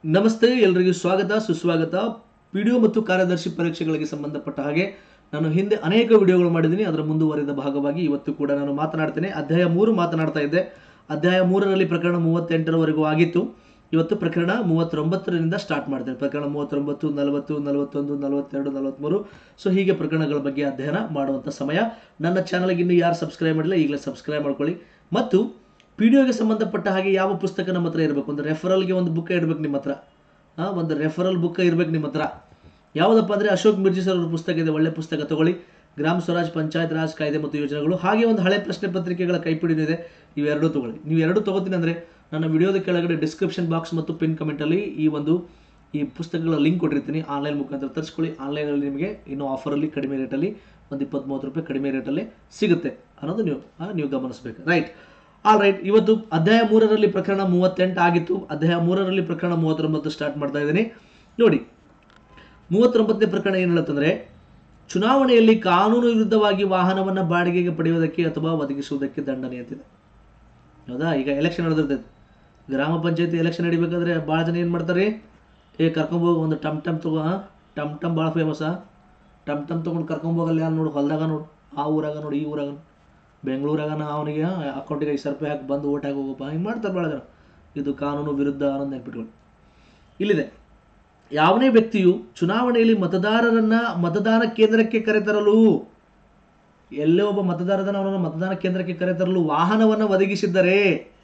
ನಮಸ್ತೆ ಎಲ್ರಿಗೂ ಸ್ವಾಗತ ಸುಸ್ವಾಗತ ಪಿಡಿಒ ಮತ್ತು ಕಾರ್ಯದರ್ಶಿ ಪರೀಕ್ಷೆಗಳಿಗೆ ಸಂಬಂಧಪಟ್ಟ ಹಾಗೆ ನಾನು ಹಿಂದೆ ಅನೇಕ ವಿಡಿಯೋಗಳು ಮಾಡಿದ್ದೀನಿ ಅದರ ಮುಂದುವರಿದ ಭಾಗವಾಗಿ ಇವತ್ತು ಕೂಡ ನಾನು ಮಾತನಾಡ್ತೇನೆ ಅಧ್ಯಾಯ ಮೂರು ಮಾತನಾಡ್ತಾ ಇದ್ದೆ ಅಧ್ಯಾಯ ಮೂರರಲ್ಲಿ ಪ್ರಕರಣ ಮೂವತ್ತೆಂಟರವರೆಗೂ ಆಗಿತ್ತು ಇವತ್ತು ಪ್ರಕರಣ ಮೂವತ್ತೊಂಬತ್ತರಿಂದ ಸ್ಟಾರ್ಟ್ ಮಾಡ್ತೇನೆ ಪ್ರಕರಣ ಮೂವತ್ತೊಂಬತ್ತು ನಲವತ್ತು ನಲವತ್ತೊಂದು ನಲವತ್ತೆರಡು ನಲವತ್ತ್ಮೂರು ಸೊ ಹೀಗೆ ಪ್ರಕರಣಗಳ ಬಗ್ಗೆ ಅಧ್ಯಯನ ಮಾಡುವಂಥ ಸಮಯ ನನ್ನ ಚಾನಲ್ಗೆ ಇನ್ನೂ ಯಾರು ಸಬ್ಸ್ಕ್ರೈಬ್ ಮಾಡಿಲ್ಲ ಈಗಲೇ ಸಬ್ಸ್ಕ್ರೈಬ್ ಮಾಡ್ಕೊಳ್ಳಿ ಮತ್ತು ಪಿ ಡಿ ಒಗೆ ಹಾಗೆ ಯಾವ ಪುಸ್ತಕ ನಮ್ಮ ಹತ್ರ ಇರಬೇಕು ಒಂದು ರೆಫರಲ್ಗೆ ಒಂದು ಬುಕ್ ಇರಬೇಕು ನಿಮ್ಮ ಹತ್ರ ಹಾಂ ಒಂದು ರೆಫರಲ್ ಬುಕ್ ಇರಬೇಕು ನಿಮ್ಮ ಹತ್ರ ಯಾವುದಪ್ಪ ಅಂದರೆ ಅಶೋಕ್ ಮಿರ್ಜಿ ಸರ್ ಅವ್ರ ಪುಸ್ತಕ ಇದೆ ಒಳ್ಳೆ ಪುಸ್ತಕ ತಗೊಳ್ಳಿ ಗ್ರಾಮ ಸ್ವರಾಜ್ ಪಂಚಾಯತ್ ರಾಜ್ ಕಾಯ್ದೆ ಮತ್ತು ಯೋಜನೆಗಳು ಹಾಗೆ ಒಂದು ಹಳೆ ಪ್ರಶ್ನೆ ಪತ್ರಿಕೆಗಳ ಕೈಪಿಡಿನೂ ಇದೆ ಇವೆರಡೂ ತಗೊಳ್ಳಿ ನೀವು ಎರಡು ತಗೋತೀನಿ ಅಂದರೆ ನನ್ನ ವಿಡಿಯೋದ ಕೆಳಗಡೆ ಡಿಸ್ಕ್ರಿಪ್ಷನ್ ಬಾಕ್ಸ್ ಮತ್ತು ಪಿನ್ ಕಮೆಂಟಲ್ಲಿ ಈ ಒಂದು ಈ ಪುಸ್ತಕಗಳ ಲಿಂಕ್ ಕೊಟ್ಟಿರ್ತೀನಿ ಆನ್ಲೈನ್ ಮುಖಾಂತರ ತರಿಸ್ಕೊಳ್ಳಿ ಆನ್ಲೈನಲ್ಲಿ ನಿಮಗೆ ಇನ್ನೂ ಆಫರಲ್ಲಿ ಕಡಿಮೆ ರೇಟಲ್ಲಿ ಒಂದು ಇಪ್ಪತ್ತು ಮೂವತ್ತು ರೂಪಾಯಿ ಕಡಿಮೆ ರೇಟಲ್ಲಿ ಸಿಗುತ್ತೆ ಅನ್ನೋದು ನೀವು ಆ, ನೀವು ಗಮನಿಸಬೇಕು ರೈಟ್ ಆಲ್ ರೈಟ್ ಇವತ್ತು ಅಧ್ಯಾಯ ಮೂರರಲ್ಲಿ ಪ್ರಕರಣ ಮೂವತ್ತೆಂಟು ಆಗಿತ್ತು ಅಧ್ಯಾಯ ಮೂರರಲ್ಲಿ ಪ್ರಕರಣ ಮೂವತ್ತೊಂಬತ್ತು ಸ್ಟಾರ್ಟ್ ಮಾಡ್ತಾ ಇದ್ದೀನಿ ನೋಡಿ ಮೂವತ್ತೊಂಬತ್ತನೇ ಪ್ರಕರಣ ಏನು ಹೇಳುತ್ತಂದ್ರೆ ಚುನಾವಣೆಯಲ್ಲಿ ಕಾನೂನು ವಿರುದ್ಧವಾಗಿ ವಾಹನವನ್ನು ಬಾಡಿಗೆಗೆ ಪಡೆಯುವುದಕ್ಕೆ ಅಥವಾ ಒದಗಿಸುವುದಕ್ಕೆ ದಂಡನೆ ಅಂತಿದೆ ಹೌದಾ ಈಗ ಎಲೆಕ್ಷನ್ ನಡೆದಿರ್ತೈತೆ ಗ್ರಾಮ ಪಂಚಾಯತಿ ಎಲೆಕ್ಷನ್ ನಡಿಬೇಕಾದ್ರೆ ಭಾಳ ಜನ ಏನು ಮಾಡ್ತಾರೆ ಏ ಕರ್ಕೊಂಬೋಗಿ ಒಂದು ಟಮ್ ಟಮ್ ತಗೋ ಹಾಂ ಟಮ್ ಟಮ್ ಭಾಳ ಫೇಮಸ್ಸಾ ಟಮ್ ಟಮ್ ತೊಗೊಂಡು ಕರ್ಕೊಂಬೋಗಲ್ಲ ಯಾರು ನೋಡು ಹೊಲ್ದಾಗ ನೋಡು ಆ ಊರಾಗ ನೋಡು ಈ ಊರಾಗ ನೋಡು. ಬೆಂಗಳೂರಾಗ ನಾ ಅವನಿಗೆ ಅಕೌಂಟಿಗೆ ಐದು ಸಾವಿರ ರೂಪಾಯಿ ಹಾಕಿ ಬಂದು ಓಟ್ ಹಾಕಿ ಹೋಗಪ್ಪ ಹಿಂಗೆ ಮಾಡ್ತಾರೆ ಭಾಳ ಜನ ಇದು ಕಾನೂನು ವಿರುದ್ಧ ಅನ್ನೋದು ನೆನ್ಪಿಟ್ಕೊಳ್ಳಿ ಇಲ್ಲಿದೆ ಯಾವನೇ ವ್ಯಕ್ತಿಯು ಚುನಾವಣೆಯಲ್ಲಿ ಮತದಾರರನ್ನ ಮತದಾನ ಕೇಂದ್ರಕ್ಕೆ ಕರೆತರಲು ಎಲ್ಲೇ ಒಬ್ಬ ಮತದಾರದನ್ನ ಅವನನ್ನು ಮತದಾನ ಕೇಂದ್ರಕ್ಕೆ ಕರೆತರಲು ವಾಹನವನ್ನು ಒದಗಿಸಿದ್ದರೆ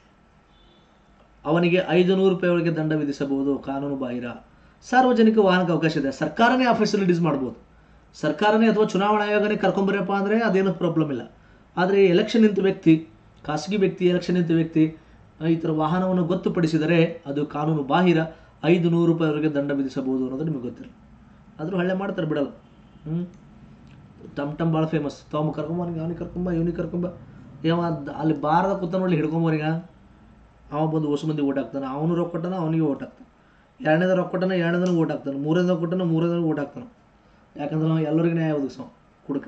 ಅವನಿಗೆ ಐದು ನೂರು ರೂಪಾಯಿವರೆಗೆ ದಂಡ ವಿಧಿಸಬಹುದು ಕಾನೂನು ಬಾಹಿರ ಸಾರ್ವಜನಿಕ ವಾಹನಕ್ಕೆ ಅವಕಾಶ ಇದೆ ಸರ್ಕಾರನೇ ಆ ಫೆಸಿಲಿಟೀಸ್ ಮಾಡ್ಬೋದು ಸರ್ಕಾರನೇ ಅಥವಾ ಚುನಾವಣಾ ಆಯೋಗನೇ ಕರ್ಕೊಂಬರಪ್ಪ ಅಂದರೆ ಅದೇನು ಪ್ರಾಬ್ಲಮ್ ಇಲ್ಲ ಆದರೆ ಎಲೆಕ್ಷನ್ ನಿಂತ ವ್ಯಕ್ತಿ ಖಾಸಗಿ ವ್ಯಕ್ತಿ ಎಲೆಕ್ಷನ್ ನಿಂತ ವ್ಯಕ್ತಿ ಆ, ಈ ಥರ ವಾಹನವನ್ನು ಗೊತ್ತುಪಡಿಸಿದರೆ ಅದು ಕಾನೂನು ಬಾಹಿರ ಐದು ನೂರು ರೂಪಾಯಿವರೆಗೆ ದಂಡ ವಿಧಿಸಬಹುದು ಅನ್ನೋದು ನಿಮಗೆ ಗೊತ್ತಿಲ್ಲ ಆದರೂ ಹಳ್ಳೆ ಮಾಡ್ತಾರೆ ಬಿಡಲ್ಲ ಹ್ಞೂ ಟಮ್ ಟಮ್ ಭಾಳ ಫೇಮಸ್ ತಾವು ಕರ್ಕೊಂಬ ಅವನಿಗೆ ಕರ್ಕೊಂಬ ಇವನಿಗೆ ಕರ್ಕೊಂಬ ಯಾವ ಅದ್- ಅಲ್ಲಿ ಬಾರದ ಕೂತ ನೋಡಿ ಹಿಡ್ಕೊಂಬವ್ರಿಗೆ ಅವ ಬಂದು ಹೊಸ ಮಂದಿ ಓಟ್ ಹಾಕ್ತಾನೆ ಅವನು ರೊಕ್ಕ ಕೊಟ್ಟನ ಅವನಿಗೆ ಓಟ್ ಹಾಕ್ತಾನೆ ಎರಡನೇದ ರೊಕ್ಕ ಕೊಟ್ಟನ ಎರಡನೇದನ ಓಟ್ ಹಾಕ್ತಾನೆ ಮೂರನೇದ ರೊಕ್ಕ ಕೊಟ್ಟನ ಮೂರನೇದ ಓಟ್ ಹಾಕ್ತಾನೆ ಯಾಕಂದ್ರೆ ನಾವು ಎಲ್ಲರಿಗೂ ನ್ಯಾಯ ಒದಗಿಸೋ ಕುಡುಕ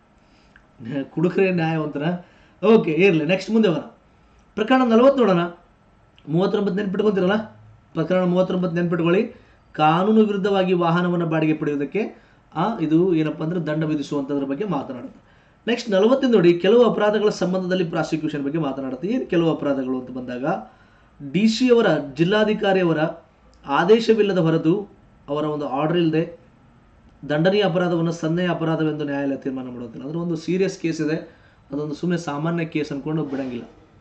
ಕುಡುಕರೇ ನ್ಯಾಯವಂತರ ಓಕೆ ಇರಲಿ ನೆಕ್ಸ್ಟ್ ಮುಂದೆ ಹೋಗೋಣ ಪ್ರಕರಣ ನಲವತ್ತು ನೋಡೋಣ ಮೂವತ್ತೊಂಬತ್ತು ನೆನ್ಪಿಟ್ಕೊಂತೀರಲ್ಲ ಪ್ರಕರಣ ಮೂವತ್ತೊಂಬತ್ತು ನೆನ್ಪಿಟ್ಕೊಳ್ಳಿ ಕಾನೂನು ವಿರುದ್ಧವಾಗಿ ವಾಹನವನ್ನು ಬಾಡಿಗೆ ಪಡೆಯುವುದಕ್ಕೆ ಆ ಇದು ಏನಪ್ಪ ಅಂದ್ರೆ ದಂಡ ವಿಧಿಸುವಂಥದ್ರ ಬಗ್ಗೆ ಮಾತನಾಡುತ್ತೆ ನೆಕ್ಸ್ಟ್ ನಲವತ್ತನೇ ನೋಡಿ ಕೆಲವು ಅಪರಾಧಗಳ ಸಂಬಂಧದಲ್ಲಿ ಪ್ರಾಸಿಕ್ಯೂಷನ್ ಬಗ್ಗೆ ಮಾತನಾಡುತ್ತೆ ಏನು ಕೆಲವು ಅಪರಾಧಗಳು ಅಂತ ಬಂದಾಗ ಡಿ ಸಿ ಅವರ ಜಿಲ್ಲಾಧಿಕಾರಿಯವರ ಆದೇಶವಿಲ್ಲದ ಹೊರತು ಅವರ ಒಂದು ಆರ್ಡರ್ ಇಲ್ಲದೆ ದಂಡನೀಯ ಅಪರಾಧವನ್ನು ಸನ್ನೆಯ ಅಪರಾಧವೆಂದು ನ್ಯಾಯಾಲಯ ತೀರ್ಮಾನ ಮಾಡುತ್ತಿಲ್ಲ ಅಂದ್ರೆ ಒಂದು ಸೀರಿಯಸ್ ಕೇಸ್ ಇದೆ ಅದೊಂದು ಸುಮ್ಮನೆ ಸಾಮಾನ್ಯ ಕೇಸ್ ಅಂದ್ಕೊಂಡು ಬಿಡಂಗಿಲ್ಲ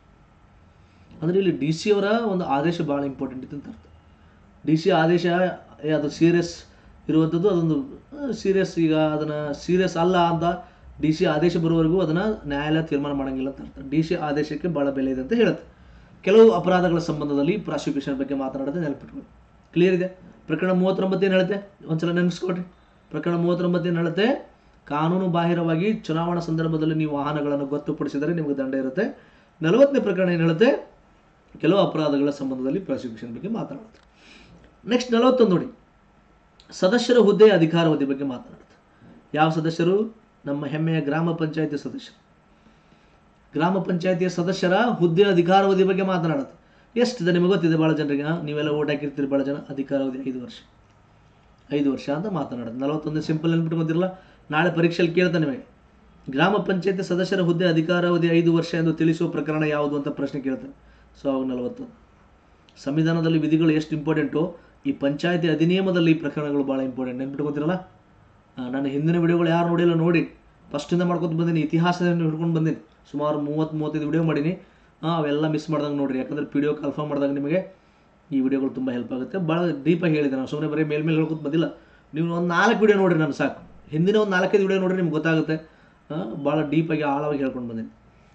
ಅಂದರೆ ಇಲ್ಲಿ ಡಿ ಸಿ ಅವರ ಒಂದು ಆದೇಶ ಭಾಳ ಇಂಪಾರ್ಟೆಂಟ್ ಇತ್ತು ಅಂತ ಅರ್ಥ ಡಿ ಸಿ ಆದೇಶ ಏ ಅದು ಸೀರಿಯಸ್ ಇರುವಂಥದ್ದು ಅದೊಂದು ಸೀರಿಯಸ್ ಈಗ ಅದನ್ನು ಸೀರಿಯಸ್ ಅಲ್ಲ ಅಂತ ಡಿ ಸಿ ಆದೇಶ ಬರುವವರೆಗೂ ಅದನ್ನು ನ್ಯಾಯಾಲಯ ತೀರ್ಮಾನ ಮಾಡೋಂಗಿಲ್ಲ ಅಂತ ಅರ್ಥ ಡಿ ಸಿ ಆದೇಶಕ್ಕೆ ಭಾಳ ಬೆಲೆ ಇದೆ ಅಂತ ಹೇಳುತ್ತೆ ಕೆಲವು ಅಪರಾಧಗಳ ಸಂಬಂಧದಲ್ಲಿ ಪ್ರಾಸಿಕ್ಯೂಷನ್ ಬಗ್ಗೆ ಮಾತನಾಡೋದು ನೆನಪಿಟ್ಕೊಳ್ಳಿ ಕ್ಲಿಯರ್ ಇದೆ ಪ್ರಕರಣ ಮೂವತ್ತೊಂಬತ್ತು ಏನು ಹೇಳುತ್ತೆ ಒಂದ್ಸಲ ನೆನೆಸ್ಕೊಡ್ರಿ ಪ್ರಕರಣ ಮೂವತ್ತೊಂಬತ್ತು ಏನು ಹೇಳುತ್ತೆ ಕಾನೂನು ಬಾಹಿರವಾಗಿ ಚುನಾವಣಾ ಸಂದರ್ಭದಲ್ಲಿ ನೀವು ವಾಹನಗಳನ್ನು ಗೊತ್ತುಪಡಿಸಿದರೆ ನಿಮಗೆ ದಂಡ ಇರುತ್ತೆ ನಲವತ್ತನೇ ಪ್ರಕರಣ ಏನು ಹೇಳುತ್ತೆ ಕೆಲವು ಅಪರಾಧಗಳ ಸಂಬಂಧದಲ್ಲಿ ಪ್ರಾಸಿಕ್ಯೂಷನ್ ಬಗ್ಗೆ ಮಾತನಾಡುತ್ತೆ ನೆಕ್ಸ್ಟ್ ನಲವತ್ತೊಂದು ನೋಡಿ ಸದಸ್ಯರ ಹುದ್ದೆ ಅಧಿಕಾರಾವಧಿ ಬಗ್ಗೆ ಮಾತನಾಡುತ್ತೆ ಯಾವ ಸದಸ್ಯರು ನಮ್ಮ ಹೆಮ್ಮೆಯ ಗ್ರಾಮ ಪಂಚಾಯತಿ ಸದಸ್ಯರು ಗ್ರಾಮ ಪಂಚಾಯತಿಯ ಸದಸ್ಯರ ಹುದ್ದೆ ಅಧಿಕಾರಾವಧಿ ಬಗ್ಗೆ ಮಾತನಾಡುತ್ತೆ ಎಷ್ಟಿದೆ ನಿಮಗೆ ಗೊತ್ತಿದೆ ಭಾಳ ಜನರಿಗೆ ಆ, ನೀವೆಲ್ಲ ಓಟ್ ಹಾಕಿರ್ತೀರಿ ಭಾಳ ಜನ ಅಧಿಕಾರಾವಧಿ ಐದು ವರ್ಷ ಐದು ವರ್ಷ ಅಂತ ಮಾತನಾಡುತ್ತೆ ನಲವತ್ತೊಂದು ಸಿಂಪಲ್ ನೆನ್ಪಿಟ್ಕೊತಿರಲ್ಲ ನಾಳೆ ಪರೀಕ್ಷೆಯಲ್ಲಿ ಕೇಳ್ತಾನೆ ನಿಮಗೆ ಗ್ರಾಮ ಪಂಚಾಯತಿ ಸದಸ್ಯರ ಹುದ್ದೆ ಅಧಿಕಾರಾವಧಿ ಐದು ವರ್ಷ ಎಂದು ತಿಳಿಸುವ ಪ್ರಕರಣ ಯಾವುದು ಅಂತ ಪ್ರಶ್ನೆ ಕೇಳ್ತಾನೆ ಸೊ ಅವಾಗ ನಲವತ್ತೊಂದು ಸಂವಿಧಾನದಲ್ಲಿ ವಿಧಿಗಳು ಎಷ್ಟು ಇಂಪಾರ್ಟೆಂಟು ಈ ಪಂಚಾಯತಿ ಅಧಿನಿಯಮದಲ್ಲಿ ಈ ಪ್ರಕರಣಗಳು ಭಾಳ ಇಂಪಾರ್ಟೆಂಟ್ ನೆನ್ಪಿಟ್ಕೊತಿರಲ್ಲ ಆ, ನನ್ನ ಹಿಂದಿನ ವಿಡಿಯೋಗಳು ಯಾರು ನೋಡಿಲ್ಲ ನೋಡಿ ಫಸ್ಟಿಂದ ಮಾಡ್ಕೊತ ಬಂದೀನಿ ಇತಿಹಾಸದಿಂದ ಹಿಡ್ಕೊಂಡು ಬಂದೀನಿ ಸುಮಾರು ಮೂವತ್ತು ಮೂವತ್ತೈದು ವಿಡಿಯೋ ಮಾಡೀನಿ ಆ, ಅವೆಲ್ಲ ಮಿಸ್ ಮಾಡ್ದಂಗೆ ನೋಡಿರಿ ಯಾಕಂದ್ರೆ ಪಿ ಡಿ ಒ ಕನ್ಫರ್ಮ್ ಮಾಡಿದಾಗ ನಿಮಗೆ ಈ ವಿಡಿಯೋಗಳು ತುಂಬ ಹೆಲ್ಪ್ ಆಗುತ್ತೆ ಭಾಳ ಡೀಪಾಗಿ ಹೇಳಿದೆ ನಾನು ಸುಮ್ಮನೆ ಬರೀ ಮೇಲ್ಮೇಲೆ ಹೇಳ್ಕೊತ ಬಂದಿಲ್ಲ ನೀವು ಒಂದು ನಾಲ್ಕು ವಿಡಿಯೋ ನೋಡಿರಿ ನಾನು ಸಾಕು ಹಿಂದಿನ ಒಂದು ನಾಲ್ಕೈದು ವಿಡಿಯೋ ನೋಡಿರಿ ನಿಮ್ಗೆ ಗೊತ್ತಾಗುತ್ತೆ ಆ, ಭಾಳ ಡೀಪಾಗಿ ಆಳವಾಗಿ ಹೇಳ್ಕೊಂಡು ಬಂದೀನಿ